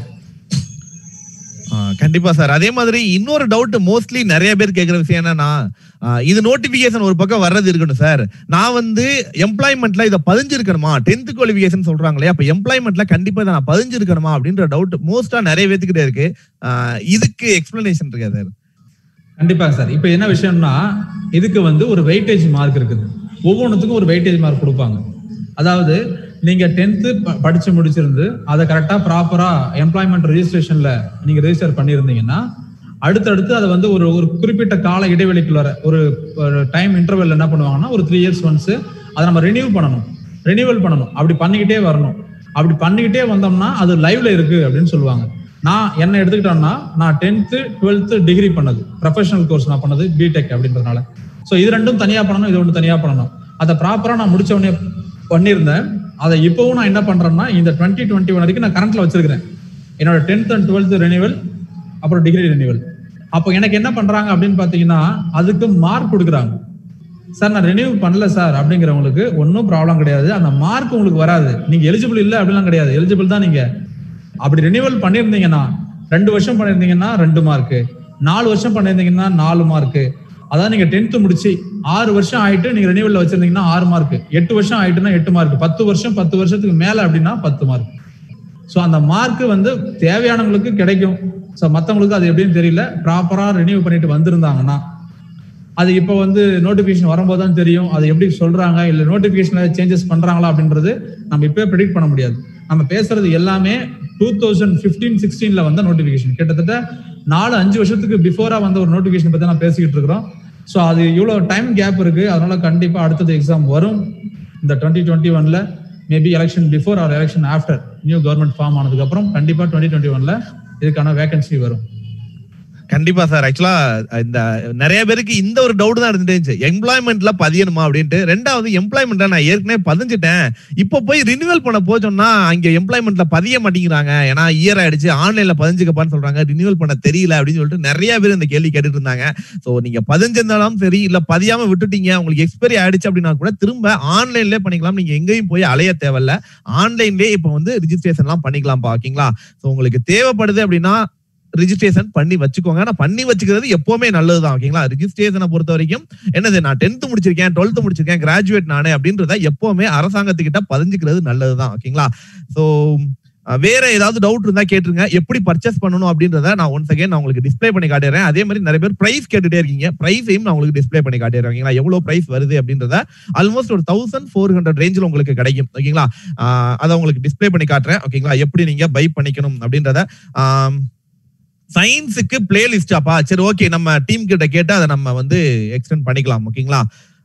ஆ, கண்டிப்பா சார் அதே மாதிரி இன்னொரு டவுட் மோஸ்ட்லி நிறைய பேர் கேக்குற விஷயம் என்னன்னா ஆ, இது நோட்டிபிகேஷன் ஒரு பக்கம் வர்றது இருக்கணும் சார் நான் வந்து எம்ப்ளாய்மெண்ட்ல இதை பதிஞ்சிருக்கணுமா டென்த் குவாலிஃபிகேஷன் சொல்றாங்க இல்லையா அப்ப எம்ப்ளாய்மெண்ட்ல கண்டிப்பா இதை நான் பதிஞ்சிருக்கணுமா அப்படின்ற டவுட் மோஸ்டா நிறைய பேத்துக்கிட்டே இருக்கு ஆ, இதுக்கு எக்ஸ்பிளனேஷன் இருக்கா சார் கண்டிப்பாக சார் இப்போ என்ன விஷயம்னா இதுக்கு வந்து ஒரு வெயிட்டேஜ் மார்க் இருக்குது ஒவ்வொன்றுத்துக்கும் ஒரு வெயிட்டேஜ் மார்க் கொடுப்பாங்க அதாவது நீங்க டென்த்து படிச்சு முடிச்சிருந்து அதை கரெக்டா ப்ராப்பரா எம்ப்ளாய்மெண்ட் ரெஜிஸ்ட்ரேஷன்ல நீங்க ரெஜிஸ்டர் பண்ணியிருந்தீங்கன்னா அடுத்தடுத்து அதை வந்து ஒரு ஒரு குறிப்பிட்ட கால இடைவெளிக்குள்ள ஒரு டைம் இன்டர்வெல் என்ன பண்ணுவாங்கன்னா ஒரு த்ரீ இயர்ஸ் ஒன்ஸ் அதை நம்ம ரினியூ பண்ணணும் ரினியூவல் பண்ணணும் அப்படி பண்ணிக்கிட்டே வரணும் அப்படி பண்ணிக்கிட்டே வந்தோம்னா அது லைவ்ல இருக்கு அப்படின்னு சொல்லுவாங்க நான் என்ன எடுத்துக்கிட்டோம்னா நான் டென்த்து டுவெல்த்து டிகிரி பண்ணது ப்ரொஃபஷனல் கோர்ஸ் நான் பண்ணது பிடெக் அப்படின்றதுனால ஸோ இது ரெண்டும் தனியா பண்ணணும் இது ஒன்று தனியா பண்ணணும் அதை ப்ராப்பரா நான் முடிச்ச உடனே பண்ணியிருந்தேன் அதை இப்போவும் நான் என்ன பண்றேன்னா இந்த டுவெண்ட்டி டுவெண்ட்டி ஒன் வரைக்கும் நான் கரண்ட்ல வச்சிருக்கிறேன் என்னோட டென்த் அண்ட் டுவெல்த் ரெனிவல் அப்புறம் டிகிரி ரெனிவல் அப்போ எனக்கு என்ன பண்றாங்க அப்படின்னு பாத்தீங்கன்னா அதுக்கு மார்க் கொடுக்குறாங்க சார் நான் ரெனியூ பண்ணல சார் அப்படிங்கிறவங்களுக்கு ஒன்றும் ப்ராப்ளம் கிடையாது அந்த மார்க் உங்களுக்கு வராது நீங்க எலிஜிபிள் இல்லை அப்படிலாம் கிடையாது எலிஜிபிள் தான் நீங்க அப்படி ரெனியூவல் பண்ணியிருந்தீங்கன்னா ரெண்டு வருஷம் பண்ணியிருந்தீங்கன்னா ரெண்டு மார்க்கு நாலு வருஷம் பண்ணியிருந்தீங்கன்னா நாலு மார்க்கு அதாவது நீங்க டென்த் முடிச்சு ஆறு வருஷம் ஆயிட்டு நீங்க ரெனியூவல்ல வச்சிருந்தீங்கன்னா ஆறு மார்க் எட்டு வருஷம் ஆயிட்டுன்னா எட்டு மார்க் பத்து வருஷம் பத்து வருஷத்துக்கு மேல அப்படின்னா பத்து மார்க் ஸோ அந்த மார்க் வந்து தேவையானவங்களுக்கு கிடைக்கும் ஸோ மற்றவங்களுக்கு அது எப்படின்னு தெரியல ப்ராப்பரா ரெனியூ பண்ணிட்டு வந்திருந்தாங்கன்னா அது இப்போ வந்து நோட்டிபிகேஷன் வரும்போது தான் தெரியும் அது எப்படி சொல்றாங்க இல்ல நோட்டிபிகேஷன்ல சேஞ்சஸ் பண்றாங்களா அப்படின்றது நம்ம இப்பவே ப்ரெடிக்ட் பண்ண முடியாது நம்ம பேசுறது எல்லாமே டூ தௌசண்ட் பிப்டீன் சிக்ஸ்டீன்ல வந்த நோட்டிபிகேஷன் கிட்டத்தட்ட நாலு அஞ்சு வருஷத்துக்கு பிஃபோரா வந்த ஒரு நோட்டிபிகேஷன் பத்தி நான் பேசிக்கிட்டு இருக்கிறோம் ஸோ அது இவ்வளவு டைம் கேப் இருக்கு அதனால கண்டிப்பா அடுத்தது எக்ஸாம் வரும் இந்த டுவெண்ட்டி டுவெண்ட்டி ஒன்ல maybe election before or election after new government form ஆனதுக்கு அப்புறம் கண்டிப்பா டுவெண்ட்டி டுவெண்ட்டி ஒன்ல இதுக்கான வேகன்சி வரும் கண்டிப்பா சார் ஆக்சுவலா இந்த நிறைய பேருக்கு இந்த ஒரு டவுட் தான் இருந்துட்டே இருந்துச்சு எம்ப்ளாய்மெண்ட்ல பதியணுமா அப்படின்ட்டு ரெண்டாவது எம்ப்ளாய்மெண்ட்ல நான் ஏற்கனவே பதிஞ்சிட்டேன் இப்போ போய் ரினியூவல் பண்ண போச்சோம்னா அங்க எம்ப்ளாய்மெண்ட்ல பதிய மாட்டேங்கிறாங்க ஏன்னா இயர் ஆயிடுச்சு ஆன்லைன்ல பதிஞ்சுக்கப்பான்னு சொல்றாங்க ரினியூவல் பண்ண தெரியல அப்படின்னு சொல்லிட்டு நிறைய பேர் இந்த கேள்வி கேட்டுட்டு இருந்தாங்க சோ நீங்க பதிஞ்சிருந்தாலும் சரி இல்ல பதியாம விட்டுட்டீங்க உங்களுக்கு எக்ஸ்பைரி ஆயிடுச்சு அப்படின்னா கூட திரும்ப ஆன்லைன்லயே பண்ணிக்கலாம் நீங்க எங்கேயும் போய் அலைய தேவையில்ல ஆன்லைன்லயே இப்போ வந்து ரிஜிஸ்ட்ரேஷன் எல்லாம் பண்ணிக்கலாம்ப்பா ஓகேங்களா சோ உங்களுக்கு தேவைப்படுது அப்படின்னா ரிஜிஸ்ட்ரேஷன் பண்ணி வச்சுக்கோங்க ஆனா பண்ணி வச்சுக்கிறது எப்பவுமே நல்லதுதான் ஓகேங்களா ரிஜிஸ்ட்ரேஷனை பொறுத்த வரைக்கும் என்னது நான் டென்த் முடிச்சிருக்கேன் டுவெல்த் முடிச்சிருக்கேன் கிராஜுவேட் நானே அப்படின்றத எப்பவுமே அரசாங்கத்துக்கிட்ட பதிஞ்சுக்கிறது நல்லதுதான் ஓகேங்களா சோ வேற ஏதாவது டவுட் இருந்தா கேட்டுருங்க எப்படி பர்ச்சேஸ் பண்ணணும் அப்படின்றத நான் ஒன்ஸ் அகைன் நான் உங்களுக்கு டிஸ்ப்ளே பண்ணி காட்டிடுறேன் அதே மாதிரி நிறைய பேர் பிரைஸ் கேட்டுட்டே இருக்கீங்க பிரைஸையும் நான் உங்களுக்கு டிஸ்ப்ளே பண்ணி காட்டிடுறேன் ஓகேங்களா எவ்வளவு பிரைஸ் வருது அப்படின்றத ஆல்மோஸ்ட் ஒரு தௌசண்ட் ஃபோர் ஹண்ட்ரட் ரேஞ்சில் உங்களுக்கு கிடைக்கும் ஓகேங்களா ஆஹ் அதை உங்களுக்கு டிஸ்ப்ளே பண்ணி காட்டுறேன் ஓகேங்களா எப்படி நீங்க பை பண்ணிக்கணும் அப்படின்றத ஆம், சயின்ஸுக்கு பிளேலிஸ்டாப்பா சரி ஓகே நம்ம டீம் கிட்ட கேட்டு அதை நம்ம வந்து எக்ஸ்டெண்ட் பண்ணிக்கலாம் ஓகேங்களா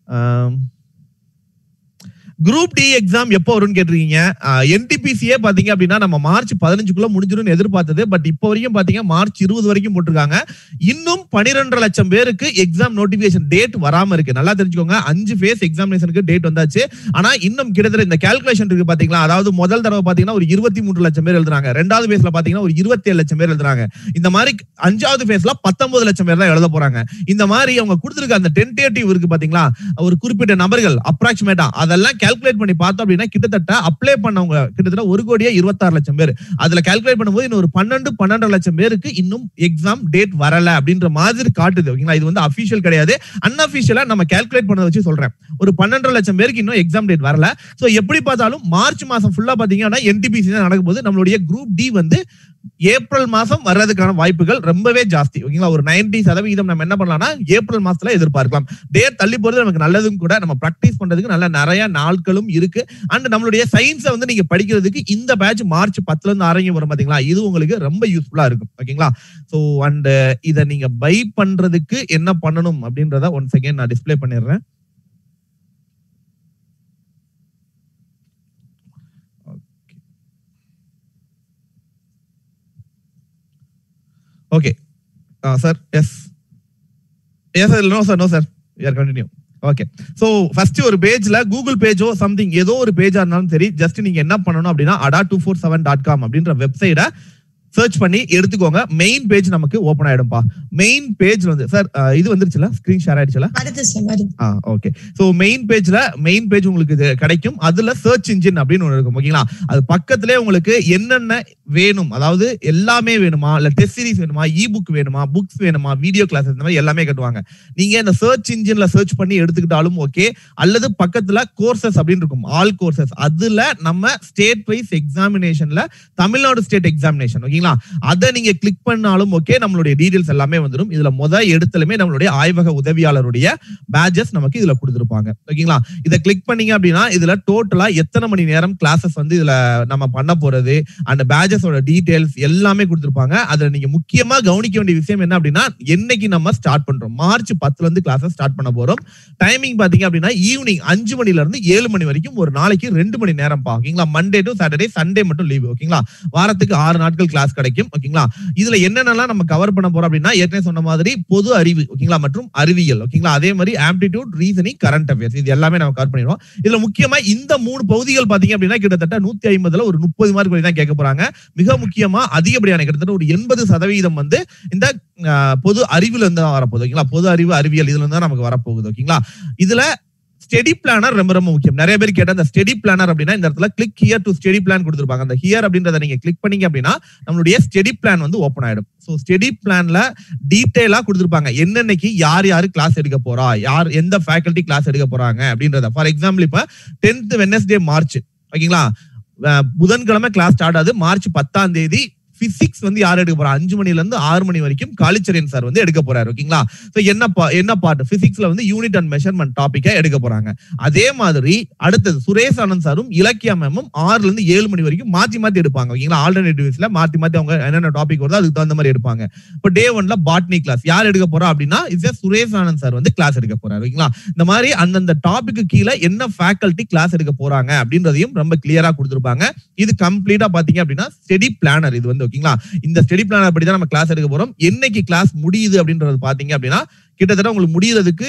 குரூப் டி எக்ஸாம் எப்போ வரும்னு கேட்டிருக்கீங்க என்டிபிசியே பாத்தீங்க அப்படின்னா நம்ம மார்ச் பதினஞ்சுக்குள்ள முடிஞ்சிரும்னு எதிர்பார்த்தது பட் இப்போ வரைக்கும் பாத்தீங்க மார்ச் இருபது வரைக்கும் போட்டிருக்காங்க இன்னும் பனிரெண்டரை லட்சம் பேருக்கு எக்ஸாம் நோட்டிபிகேஷன் டேட் வராம இருக்கு நல்லா தெரிஞ்சுக்கோங்க அஞ்சு ஃபேஸ் எக்ஸாமினேஷனுக்கு டேட் வந்தாச்சு ஆனா இன்னும் கிட்டத்தட்ட இந்த கால்குலேஷன் இருக்கு பாத்தீங்களா அதாவது முதல் தடவை பாத்தீங்கன்னா ஒரு இருபத்தி மூன்று லட்சம் பேர் எழுதுறாங்க ரெண்டாவது ஃபேஸ்ல பாத்தீங்கன்னா ஒரு இருபத்தி ஏழு லட்சம் பேர் எழுதுறாங்க இந்த மாதிரி அஞ்சாவது ஃபேஸ்ல பத்தொன்பது லட்சம் பேர் தான் எழுத போறாங்க இந்த மாதிரி அவங்க கொடுத்துருக்க அந்த டென்டேட்டிவ் இருக்கு பாத்தீங்களா ஒரு குறிப்பிட்ட நபர்கள் அப்ராக்சிமேட்டா அதெல்லாம் கால்குலேட் பண்ணி பார்த்தோம் அப்படின்னா கிட்டத்தட்ட அப்ளை பண்ணவங்க கிட்டத்தட்ட ஒரு கோடியே இருபத்தாறு லட்சம் பேர் அதுல கால்குலேட் பண்ணும்போது இன்னும் ஒரு பன்னெண்டு பன்னெண்டரை லட்சம் பேருக்கு இன்னும் எக்ஸாம் டேட் வரல அப்படின்ற மாதிரி காட்டுது ஓகேங்களா இது வந்து அபிஷியல் கிடையாது அன்அபிஷியலா நம்ம கால்குலேட் பண்ணதை வச்சு சொல்றேன் ஒரு பன்னெண்டரை லட்சம் பேருக்கு இன்னும் எக்ஸாம் டேட் வரல சோ எப்படி பார்த்தாலும் மார்ச் மாசம் ஃபுல்லா பாத்தீங்கன்னா என்டிபிசி தான் நடக்கும் போது நம்மளுடைய குரூப் டி வந்து ஏப்ரல் மாசம் வர்றதுக்கான வாய்ப்புகள் ரொம்பவே ஜாஸ்தி ஓகேங்களா ஒரு 90% சதவீதம் நம்ம என்ன பண்ணலாம்னா ஏப்ரல் மாசத்துல எதிர்பார்க்கலாம் டேட் தள்ளி போறது நமக்கு நல்லதும் கூட நம்ம ப்ராக்டிஸ் பண்றதுக்கு நல்ல நிறைய நாட்களும் இருக்கு அண்ட் நம்மளுடைய சயின்ஸை வந்து நீங்க படிக்கிறதுக்கு இந்த பேட்ச் மார்ச் பத்துல இருந்து ஆரம்பி வரும் பாத்தீங்களா இது உங்களுக்கு ரொம்ப யூஸ்ஃபுல்லா இருக்கும் ஓகேங்களா சோ அண்ட் இதை நீங்க பை பண்றதுக்கு என்ன பண்ணணும் அப்படின்றத ஒன் செகண்ட் நான் டிஸ்ப்ளே பண்ணிடுறேன் okay sir yes yes no sir no sir you are continue okay so first ஒரு பேஜ்ல கூகுள் பேஜோ சம்திங் ஏதோ ஒரு பேஜா இருந்தாலும் சரி ஜஸ்ட் நீங்க என்ன பண்ணணும் அப்படின்னா Adda two four seven dot com அப்படின்ற வெப்சைட்டை சர்ச் பண்ணி எடுத்துக்கோங்க மெயின் பேஜ் நமக்கு ஓபன் ஆயிடும்பா மெயின் பேஜ்ல வந்து சார் இது வந்துருச்சுல ஸ்கிரீன் ஷேர் ஆயிடுச்சுல வருது சார் வருது ஆ ஓகே சோ மெயின் பேஜ்ல மெயின் பேஜ் உங்களுக்கு இது கிடைக்கும் அதுல சர்ச் இன்ஜின் அப்படின்னு ஒன்று இருக்கும் ஓகேங்களா அது பக்கத்திலே உங்களுக்கு என்னென்ன வேணும் அதாவது எல்லாமே வேணுமா இல்ல டெஸ்ட் சீரிஸ் வேணுமா இ புக் வேணுமா புக்ஸ் வேணுமா வீடியோ கிளாஸ் இந்த மாதிரி எல்லாமே கட்டுவாங்க நீங்க இந்த சர்ச் இன்ஜின்ல சர்ச் பண்ணி எடுத்துக்கிட்டாலும் ஓகே அல்லது பக்கத்துல கோர்சஸ் அப்படின்னு இருக்கும் ஆல் கோர்சஸ் அதுல நம்ம ஸ்டேட் வைஸ் எக்ஸாமினேஷன்ல தமிழ்நாடு ஸ்டேட் எக்ஸாமினேஷன் ஓகேங்களா அதை நீங்க கிளிக் பண்ணாலும் ஓகே நம்மளுடைய டீடைல்ஸ் எல்லாமே வந்துடும் இதுல முத எடுத்துலமே நம்மளுடைய ஆய்வக உதவியாளருடைய பேஜஸ் நமக்கு இதுல கொடுத்துருப்பாங்க ஓகேங்களா இதை கிளிக் பண்ணீங்க அப்படின்னா இதுல டோட்டலா எத்தனை மணி நேரம் கிளாஸஸ் வந்து இதுல நம்ம பண்ண போறது அந்த பேஜஸோட டீடைல்ஸ் எல்லாமே கொடுத்துருப்பாங்க அதுல நீங்க முக்கியமா கவனிக்க வேண்டிய விஷயம் என்ன அப்படின்னா என்னைக்கு நம்ம ஸ்டார்ட் பண்றோம் மார்ச் பத்துல இருந்து கிளாஸஸ் ஸ்டார்ட் பண்ண போறோம் டைமிங் பாத்தீங்க அப்படின்னா ஈவினிங் அஞ்சு மணில இருந்து ஏழு மணி வரைக்கும் ஒரு நாளைக்கு ரெண்டு மணி நேரம் பா ஓகேங்களா மண்டே டு சாட்டர்டே சண்டே மட்டும் லீவ் ஓகேங்களா வாரத்துக்கு ஆறு நாட்கள் கிளாஸ் கிடைக்கும் ஓகேங்களா இதுல என்னென்னலாம் நம்ம கவர் பண்ண போறோம் அப்படின்னா ஏற்கனவே சொன்ன மாதிரி பொது அறிவு ஓகேங்களா மற்றும் அறிவியல் ஓகேங்களா அதே மாதிரி ஆப்டிடியூட் ரீசனிங் கரண்ட் அஃபேர்ஸ் இது எல்லாமே நம்ம கவர் பண்ணிடுவோம் இதுல முக்கியமா இந்த மூணு பகுதிகள் பாத்தீங்க அப்படின்னா கிட்டத்தட்ட நூத்தி ஐம்பதுல ஒரு முப்பது மார்க் வரை தான் கேட்க போறாங்க மிக முக்கியமா அதிகப்படியான கிட்டத்தட்ட ஒரு எண்பது சதவீதம் வந்து இந்த ஆஹ், பொது அறிவுல இருந்து தான் வரப்போகுது ஓகேங்களா பொது அறிவு அறிவியல் இதுல இருந்து தான் நமக்கு வரப்போகுது ஓகேங்களா இதுல ஸ்டெடி பிளானர் ரொம்ப ரொம்ப முக்கியம் நிறைய பேர் கேட்ட அந்த ஸ்டெடி பிளானர் அப்படின்னா இந்த இடத்துல click here to study plan கொடுத்துருப்பாங்க அந்த ஹியர் அப்படின்றத நீங்க கிளிக் பண்ணீங்க அப்படின்னா நம்மளுடைய ஸ்டெடி பிளான் வந்து ஓப்பன் ஆயிடும் ஸோ ஸ்டெடி பிளான்ல டீடைலா கொடுத்துருப்பாங்க என்னன்னைக்கு யார் யாரு கிளாஸ் எடுக்க போறா யார் எந்த ஃபேக்கல்டி கிளாஸ் எடுக்க போறாங்க அப்படின்றத ஃபார் எக்ஸாம்பிள் இப்ப டென்த் வெனஸ்டே மார்ச் ஓகேங்களா அஹ் புதன்கிழமை கிளாஸ் ஸ்டார்ட் ஆகுது மார்ச் பத்தாம் தேதி பிசிக்ஸ் வந்து யார் எடுக்க போறா அஞ்சு மணில இருந்து ஆறு மணி வரைக்கும் காலிச்சரியன் சார் வந்து எடுக்க போறாரு ஓகேங்களா சோ என்ன பா- என்ன பார்ட் பிசிக்ஸ்ல வந்து யூனிட் அண்ட் மெஷர்மெண்ட் டாபிக்கை எடுக்க போறாங்க அதே மாதிரி அடுத்தது சுரேஷ் ஆனந்த் சாரும் இலக்கியா மேமும் ஆறுல இருந்து ஏழு மணி வரைக்கும் மாத்தி மாத்தி எடுப்பாங்க ஓகேங்களா ஆல்டர்னேட்டிவ்ஸ்ல மாத்தி மாத்தி அவங்க என்னென்ன டாபிக் வருதோ அதுக்கு தகுந்த மாதிரி எடுப்பாங்க இப்போ டே ஒன்ல பாட்னி கிளாஸ் யார் எடுக்க போறா அப்படின்னா இஸ் சுரேஷ் ஆனந்த் சார் வந்து கிளாஸ் எடுக்க போறாரு ஓகேங்களா இந்த மாதிரி அந்தந்த டாபிக்கு கீழே என்ன ஃபேக்கல்டி கிளாஸ் எடுக்க போறாங்க அப்படின்றதையும் ரொம்ப கிளியரா கொடுத்துருப்பாங்க இது கம்ப்ளீட்டா பாத்தீங்க அப்படின்னா ஸ்டெடி பிளானர் இது வந்து ஓகேங்களா இந்த ஸ்டெடி பிளானர் படி தான் நம்ம கிளாஸ் எடுக்க போறோம் என்னைக்கு கிளாஸ் முடியுது அப்படின்றது பாத்தீங்க அப்படின்னா கிட்டத்தட்ட உங்களுக்கு முடியறதுக்கு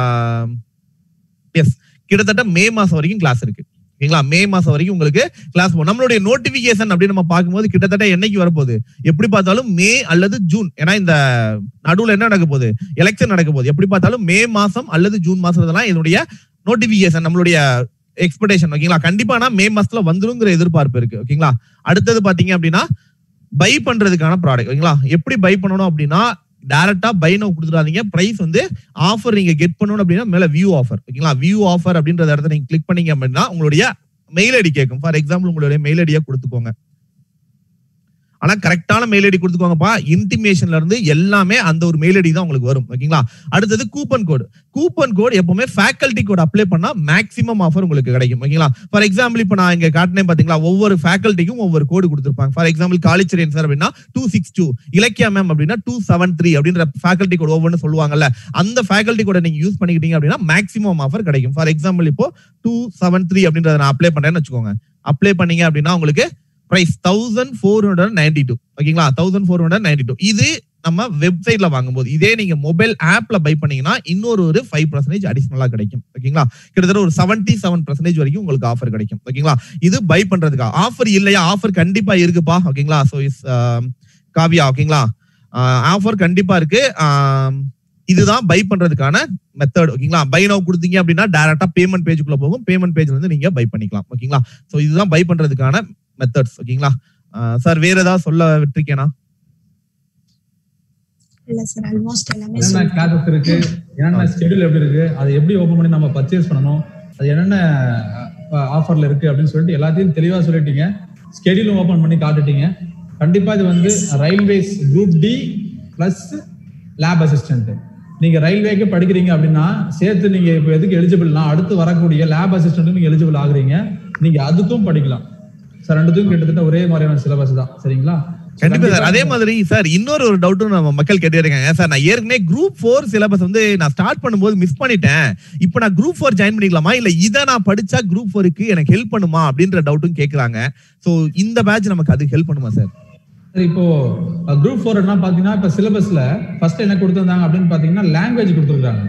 எஸ் கிட்டத்தட்ட மே மாசம் வரைக்கும் கிளாஸ் இருக்கு ஓகேங்களா மே மாசம் வரைக்கும் உங்களுக்கு கிளாஸ் போகும் நம்மளுடைய நோட்டிபிகேஷன் அப்படின்னு நம்ம பார்க்கும்போது கிட்டத்தட்ட என்னைக்கு வரப்போகுது எப்படி பார்த்தாலும் மே அல்லது ஜூன் ஏன்னா இந்த நடுவுல என்ன நடக்க போகுது எலெக்ஷன் நடக்க போகுது எப்படி பார்த்தாலும் மே மாசம் அல்லது ஜூன் மாசம் இதெல்லாம் இதனுடைய நோட்டிபிகேஷன் நம்மளுடைய எக்ஸ்பெக்டேஷன் ஓகேங்களா கண்டிப்பா ஆனா மே மாசத்துல வந்துருங்கிற எதிர்பார்ப்பு இருக்கு ஓகேங்களா அடுத்தது பாத்தீங்க அப்படின்னா பை பண்றதுக்கான ப்ராடக்ட் ஓகேங்களா எப்படி பை பண்ணணும் அப்படின்னா டைரக்டா பை நோ கொடுத்துடாதீங்க பிரைஸ் வந்து ஆஃபர் நீங்க கெட் பண்ணணும் அப்படின்னா மேல வியூ ஆஃபர் ஓகேங்களா வியூ ஆஃபர் அப்படின்றத இடத்த நீங்க கிளிக் பண்ணீங்க அப்படின்னா உங்களுடைய மெயில் ஐடி கேட்கும் ஃபார் எக்ஸாம்பிள் உங்களுடைய மெயில் ஐடியா கொடுத்துக்கோங்க ஆனா கரெக்டான மெயில் ஐடி கொடுத்துக்கோங்கப்பா இன்டிமேஷன்ல இருந்து எல்லாமே அந்த ஒரு மெயில் ஐடி தான் உங்களுக்கு வரும் ஓகேங்களா அடுத்தது கூப்பன் கோடு கூப்பன் கோட் எப்பவுமே ஃபேக்கல்டி கோட் அப்ளை பண்ணா மேக்ஸிமம் ஆஃபர் உங்களுக்கு கிடைக்கும் ஓகேங்களா ஃபார் எக்ஸாம்பிள் இப்போ நான் இங்க காட்டினேன் பாத்தீங்களா ஒவ்வொரு ஃபேக்கல்ட்டிக்கும் ஒவ்வொரு கோடு கொடுத்துருப்பாங்க ஃபார் எக்ஸாம்பிள் காலிச்சரியன் சார் அப்படின்னா two six two Ilakkiya ma'am அப்படின்னா டூ செவன் த்ரீ அப்படின்ற ஃபேக்கல்டி கோட் ஒவ்வொன்று சொல்லுவாங்கல்ல அந்த ஃபேக்கல்டி கோட நீங்க யூஸ் பண்ணிக்கிட்டீங்க அப்படின்னா மேக்ஸிமம் ஆஃபர் கிடைக்கும் ஃபார் எக்ஸாம்பிள் இப்போ டூ செவன் த்ரீ அப்படின்றத நான் அப்ளை பண்றேன்னு வச்சுக்கோங்க அப்ளை பண்ணீங்க அப்படின்னா உங்களுக்கு price thousand four hundred ninety two ஓகேங்களா thousand four hundred ninety two இது நம்ம வெப்சைட்ல வாங்கும்போது இதே நீங்க மொபைல் ஆப்ல பை பண்ணீங்கன்னா இன்னொரு ஒரு ஃபைவ் பர்சன்டேஜ் அடிஷனலா கிடைக்கும் ஓகேங்களா கிட்டத்தட்ட ஒரு செவன்டி செவன் பர்சன்டேஜ் வரைக்கும் உங்களுக்கு ஆஃபர் கிடைக்கும் ஓகேங்களா இது பை பண்றதுக்கா ஆஃபர் இல்லையா ஆஃபர் கண்டிப்பா இருக்குப்பா ஓகேங்களா ஸோ இஸ் காவியா ஓகேங்களா ஆஃபர் கண்டிப்பா இருக்கு ஆம், இதுதான் பை பண்றதுக்கான மெத்தட் ஓகேங்களா பை நவ் கொடுத்தீங்க அப்படின்னா டைரக்டா பேமெண்ட் பேஜுக்குள்ள போகும் பேமெண்ட் பேஜ்ல இருந்து நீங்க பை பண்ணிக்கலாம் ஓகேங்களா ஸோ இதுதான் பை பண்றதுக்கான மெத்தட்ஸ் ஓகேங்களா சார் வேற ஏதாவது சொல்ல விட்டுருக்கேனா இல்ல சார் ஆல்மோஸ்ட் எல்லாமே என்னென்ன சொல்லிட்டீங்க. கிளாஸஸ் இருக்கு என்னென்ன ஸ்கெடியூல் எப்படி இருக்கு அதை எப்படி ஓபன் பண்ணி நம்ம பர்ச்சேஸ் பண்ணணும் அது என்னென்ன ஆஃபர்ல இருக்கு அப்படின்னு சொல்லிட்டு எல்லாத்தையும் தெளிவா சொல்லிட்டீங்க ஸ்கெடியூலும் ஓபன் பண்ணி காட்டுட்டீங்க கண்டிப்பா இது வந்து railways group D plus lab assistant நீங்க ரயில்வேக்கு படிக்கிறீங்க அப்படின்னா சேர்த்து நீங்க இப்போ எதுக்கு எலிஜிபிள்னா அடுத்து வரக்கூடிய லேப் அசிஸ்டன்ட் நீங்க எலிஜிபிள் ஆகுறீங்க நீங்க அதுக்கும் படிக்கலாம் சார் ரெண்டுத்துக்கும் கிட்டத்தட்ட ஒரே மாதிரியான சிலபஸ் தான் சரிங்களா கண்டிப்பா சார் அதே மாதிரி சார் இன்னொரு ஒரு டவுட்டும் நம்ம மக்கள் கேட்டே இருக்காங்க சார் நான் ஏற்கனவே குரூப் ஃபோர் சிலபஸ் வந்து நான் ஸ்டார்ட் பண்ணும்போது மிஸ் பண்ணிட்டேன் இப்போ நான் குரூப் ஃபோர் ஜாயின் பண்ணிக்கலாமா இல்ல இதை நான் படிச்சா குரூப் ஃபோருக்கு எனக்கு ஹெல்ப் பண்ணுமா அப்படின்ற டவுட்டும் கேக்குறாங்க சோ இந்த பேட்ச் நமக்கு அது ஹெல்ப் பண்ணுமா சார் சரி இப்போ குரூப் ஃபோர் என்ன பாத்தீங்கன்னா இப்ப சிலபஸ்ல ஃபர்ஸ்ட் என்ன கொடுத்திருந்தாங்க அப்படின்னு பாத்தீங்கன்னா லாங்குவேஜ் கொடுத்துருக்காங்க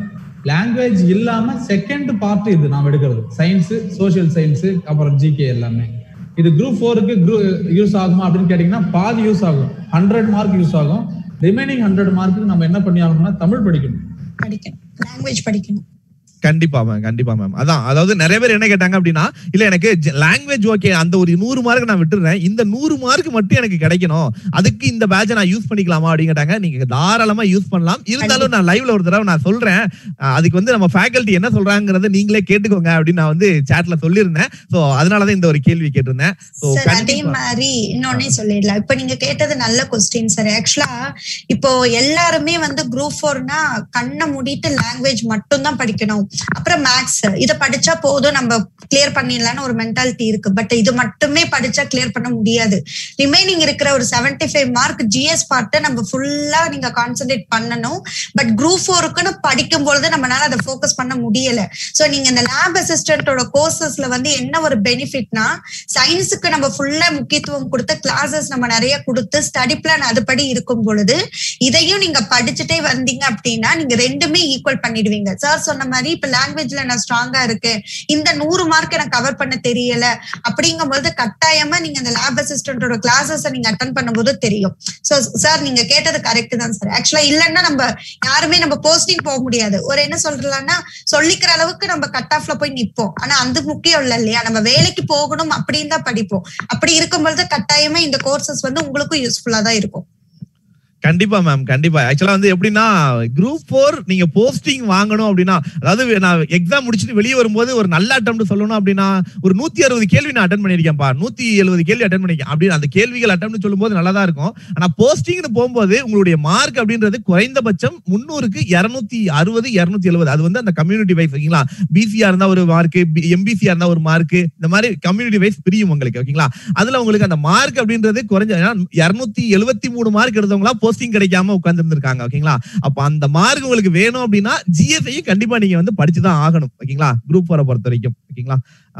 லாங்குவேஜ் இல்லாம செகண்ட் பார்ட் இது நாம் எடுக்கிறது சயின்ஸ் சோஷியல் சயின்ஸ் அப்புறம் ஜிகே எல்லாமே இது குரூப் ஃபோருக்கு யூஸ் ஆகுமா அப்படின்னு கேட்டீங்கன்னா பாதி யூஸ் ஆகும் ஹண்ட்ரட் மார்க் யூஸ் ஆகும் ரிமைனிங் ஹண்ட்ரட் மார்க்கு நம்ம என்ன பண்ணி ஆகணும்னா தமிழ் படிக்கணும் படிக்கணும் லாங்குவேஜ் படிக்கணும் கண்டிப்பா மேம் கண்டிப்பா மேம் அதான் அதாவது நிறைய பேர் என்ன கேட்டாங்க அப்படின்னா இல்ல எனக்கு லாங்குவேஜ் ஓகே அந்த ஒரு நூறு மார்க் நான் விட்டுறேன் இந்த நூறு மார்க் மட்டும் எனக்கு கிடைக்கணும் அதுக்கு இந்த பேட்சை நான் யூஸ் பண்ணிக்கலாமா அப்படின்னு கேட்டாங்க நீங்க தாராளமா யூஸ் பண்ணலாம் இருந்தாலும் நான் லைவ்ல ஒரு தடவை நான் சொல்றேன் அஹ் அதுக்கு வந்து நம்ம ஃபேக்கல்டி என்ன சொல்றாங்கறத நீங்களே கேட்டுக்கோங்க அப்படின்னு நான் வந்து சாட்ல சொல்லியிருந்தேன் சோ அதனாலதான் இந்த ஒரு கேள்வி கேட்டிருந்தேன் சோ சார் அதே கண்டிப்பா மாதிரி இன்னொன்னே சொல்லிடலாம் இப்ப நீங்க கேட்டது நல்ல கொஸ்டின் சார் ஆக்சுவலா இப்போ எல்லாருமே வந்து குரூப் ஃபோர்னா கண்ணை மூடிட்டு லாங்குவேஜ் மட்டும் தான் படிக்கணும் அப்புறம் மேக்ஸ் இத படிச்சா போதும் நம்ம கிளியர் பண்ணிடலாம்னு ஒரு மென்டாலிட்டி இருக்கு பட் இது மட்டுமே படிச்சா கிளியர் பண்ண முடியாது ரிமைனிங் இருக்கிற ஒரு 75 ஃபைவ் மார்க் ஜிஎஸ் பார்ட்டை நம்ம ஃபுல்லா நீங்க கான்சென்ட்ரேட் பண்ணணும் பட் குரூப் ஃபோருக்குன்னு படிக்கும் பொழுது நம்மளால அதை ஃபோக்கஸ் பண்ண முடியல சோ நீங்க இந்த லேப் அசிஸ்டன்டோட கோர்சஸ்ல வந்து என்ன ஒரு பெனிஃபிட்னா சயின்ஸுக்கு நம்ம ஃபுல்லா முக்கியத்துவம் கொடுத்து கிளாஸஸ் நம்ம நிறைய கொடுத்து ஸ்டடி பிளான் அதுபடி இருக்கும் பொழுது இதையும் நீங்க படிச்சுட்டே வந்தீங்க அப்படின்னா நீங்க ரெண்டுமே ஈக்குவல் பண்ணிடுவீங்க சார் சொன்ன மாதிரி இப்ப லாங்குவேஜ்ல நான் ஸ்ட்ராங்கா இருக்கேன் இந்த நூறு மார்க் எனக்கு கவர் பண்ண தெரியல அப்படிங்கும்போது கட்டாயமா நீங்க இந்த லேப் அசிஸ்டன்டோட கிளாஸஸ் நீங்க அட்டன் பண்ணும்போது தெரியும் சோ சார் நீங்க கேட்டது கரெக்ட் தான் சார் ஆக்சுவலா இல்லைன்னா நம்ம யாருமே நம்ம போஸ்டிங் போக முடியாது ஒரு என்ன சொல்றலாம்னா சொல்லிக்கிற அளவுக்கு நம்ம கட் ஆஃப்ல போய் நிப்போம் ஆனா அந்த முக்கியம் இல்ல இல்லையா நம்ம வேலைக்கு போகணும் அப்படின்னு தான் படிப்போம் அப்படி இருக்கும்பொழுது கட்டாயமா இந்த கோர்சஸ் வந்து உங்களுக்கும் யூஸ்ஃபுல்லா தான் இருக்கும் கண்டிப்பா மேம் கண்டிப்பா ஆக்சுவலா வந்து எப்படின்னா குரூப் ஃபோர் நீங்க போஸ்டிங் வாங்கணும் அப்படின்னா அதாவது நான் எக்ஸாம் முடிச்சுட்டு வெளியே வரும்போது ஒரு நல்ல அட்டம் சொல்லணும் அப்படின்னா ஒரு நூத்தி அறுபது கேள்வி நான் அட்டன் பண்ணிருக்கேன்ப்பா நூத்தி எழுபது கேள்வி அட்டன் பண்ணிருக்கேன் அப்படின்னு அந்த கேள்விகள் அட்டன் சொல்லும்போது நல்லா தான் இருக்கும் ஆனா போஸ்டிங்னு போகும்போது உங்களுடைய மார்க் அப்படின்றது குறைந்தபட்சம் முன்னூறுக்கு இருநூத்தி அறுபது இருநூத்தி எழுபது அது வந்து அந்த கம்யூனிட்டி வைஸ் ஓகேங்களா பிசியா இருந்தா ஒரு மார்க் எம்பிசியா இருந்தா ஒரு மார்க் இந்த மாதிரி கம்யூனிட்டி வைஸ் பிரியும் உங்களுக்கு ஓகேங்களா அதுல உங்களுக்கு அந்த மார்க் அப்படின்றது குறைஞ்ச இருநூத்தி எழுபத்தி மூணு மார்க் எடுத்தவங்களா போஸ்டிங் கிடைக்காம உட்கார்ந்து இருந்திருக்காங்க ஓகேங்களா அப்ப அந்த மார்க் உங்களுக்கு வேணும் அப்படின்னா ஜிஎஸ்ஐயும் கண்டிப்பா நீங்க வந்து படிச்சுதான் ஆகணும் ஓகேங்களா குரூப் வர பொறுத்த வரைக்கும் ஓகேங்களா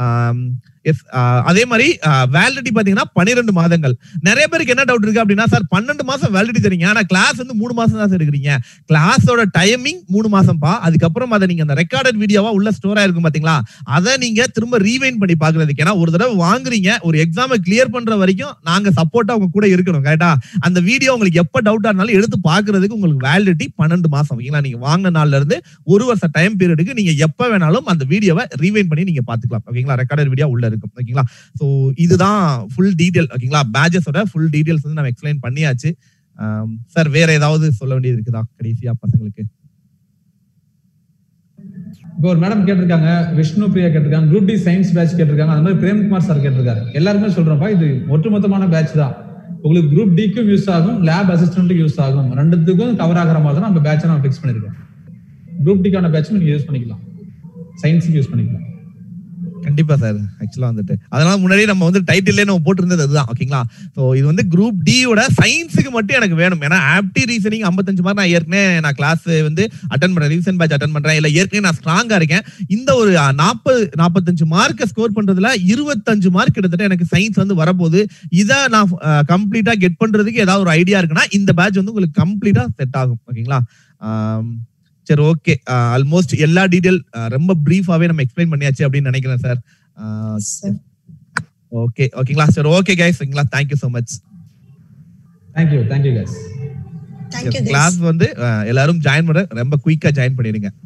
எஸ் அதே மாதிரி வேலிடிட்டி பாத்தீங்கன்னா பன்னிரெண்டு மாதங்கள் நிறைய பேருக்கு என்ன டவுட் இருக்கு அப்படின்னா சார் பன்னெண்டு மாசம் வேலிடிட்டி தரீங்க ஆனா கிளாஸ் வந்து மூணு மாசம் தான் சார் எடுக்கிறீங்க கிளாஸோட டைமிங் மூணு மாசம்ப்பா அதுக்கப்புறம் அதை நீங்க அந்த ரெக்கார்டட் வீடியோவா உள்ள ஸ்டோர் ஆயிருக்கும் பாத்தீங்களா அதை நீங்க திரும்ப ரீவைன் பண்ணி பாக்குறதுக்கு ஏன்னா ஒரு தடவை வாங்குறீங்க ஒரு எக்ஸாமை கிளியர் பண்ற வரைக்கும் நாங்க சப்போர்ட்டா உங்க கூட இருக்கணும் கரெக்டா அந்த வீடியோ உங்களுக்கு எப்ப டவுட்டா இருந்தாலும் எடுத்து பாக்குறதுக்கு உங்களுக்கு வேலிடிட்டி பன்னெண்டு மாசம் ஓகேங்களா நீங்க வாங்கின நாள்ல இருந்து ஒரு வருஷம் டைம் பீரியடுக்கு நீங்க எப்ப வேணாலும் அந்த வீடியோவை ரீவைன் பண்ணி நீங்க பாத்துக்கலாம் ஓகேங்களா ரெக்கார்டட் வீடியோ உள்ள இருக்கும் ஓகேங்களா சோ இதுதான் ஃபுல் டீடைல் ஓகேங்களா பேஜஸோட ஃபுல் டீடைல்ஸ் வந்து நம்ம எக்ஸ்பிளைன் பண்ணியாச்சு சார் வேற ஏதாவது சொல்ல வேண்டியது இருக்குதா கடைசியா பசங்களுக்கு இப்போ ஒரு மேடம் கேட்டிருக்காங்க விஷ்ணு பிரியா கேட்டிருக்காங்க குரூப் டி சயின்ஸ் பேட்ச் கேட்டிருக்காங்க அந்த மாதிரி பிரேம்குமார் சார் கேட்டிருக்காரு எல்லாருமே சொல்றோம்ப்பா இது ஒட்டுமொத்தமான பேட்ச் தான் உங்களுக்கு குரூப் டிக்கும் யூஸ் ஆகும் லேப் அசிஸ்டன்ட்டுக்கும் யூஸ் ஆகும் ரெண்டுத்துக்கும் கவர் ஆகிற மாதிரி தான் நம்ம பேட்சை நம்ம ஃபிக்ஸ் பண்ணிருக்கோம் குரூப் டிக்கான பேட்ச் நீங்க யூஸ் பண்ணிக்கலாம் சயின்ஸுக்கு யூஸ் பண்ணிக்கலாம் கண்டிப்பா சார் ஆக்சுவலா வந்துட்டு அதனால முன்னாடியே நம்ம வந்து டைட்டிலே நம்ம போட்டிருந்தது அதுதான் ஓகேங்களா ஸோ இது வந்து குரூப் டியோட சயின்ஸுக்கு மட்டும் எனக்கு வேணும் ஏன்னா ஆப்டி ரீசனிங் ஐம்பத்தஞ்சு மார்க் நான் ஏற்கனவே நான் கிளாஸ் வந்து அட்டன் பண்றேன் ரீசன் பேட்ச் அட்டன் பண்றேன் இல்ல ஏற்கனவே நான் ஸ்ட்ராங்கா இருக்கேன் இந்த ஒரு நாற்பது நாற்பத்தஞ்சு மார்க்கை ஸ்கோர் பண்றதுல இருபத்தஞ்சு மார்க் கிட்டத்தட்ட எனக்கு சயின்ஸ் வந்து வரப்போகுது இதை நான் கம்ப்ளீட்டா கெட் பண்றதுக்கு ஏதாவது ஒரு ஐடியா இருக்குன்னா இந்த பேட்ச் வந்து உங்களுக்கு கம்ப்ளீட்டா செட் ஆகும் ஓகேங்களா சரி ஓகே ஆல்மோஸ்ட் எல்லா டீடைல் ரொம்ப பிரீஃபாவே நம்ம எக்ஸ்பிளைன் பண்ணியாச்சு அப்படின்னு நினைக்கிறேன் சார் ஓகே ஓகேங்களா சார் ஓகே கைஸ் ஓகேங்களா thank you so much thank you thank you guys thank you class வந்து எல்லாரும் ஜாயின் பண்ண ரொம்ப குயிக்கா ஜாயின் பண்ணிடுங்க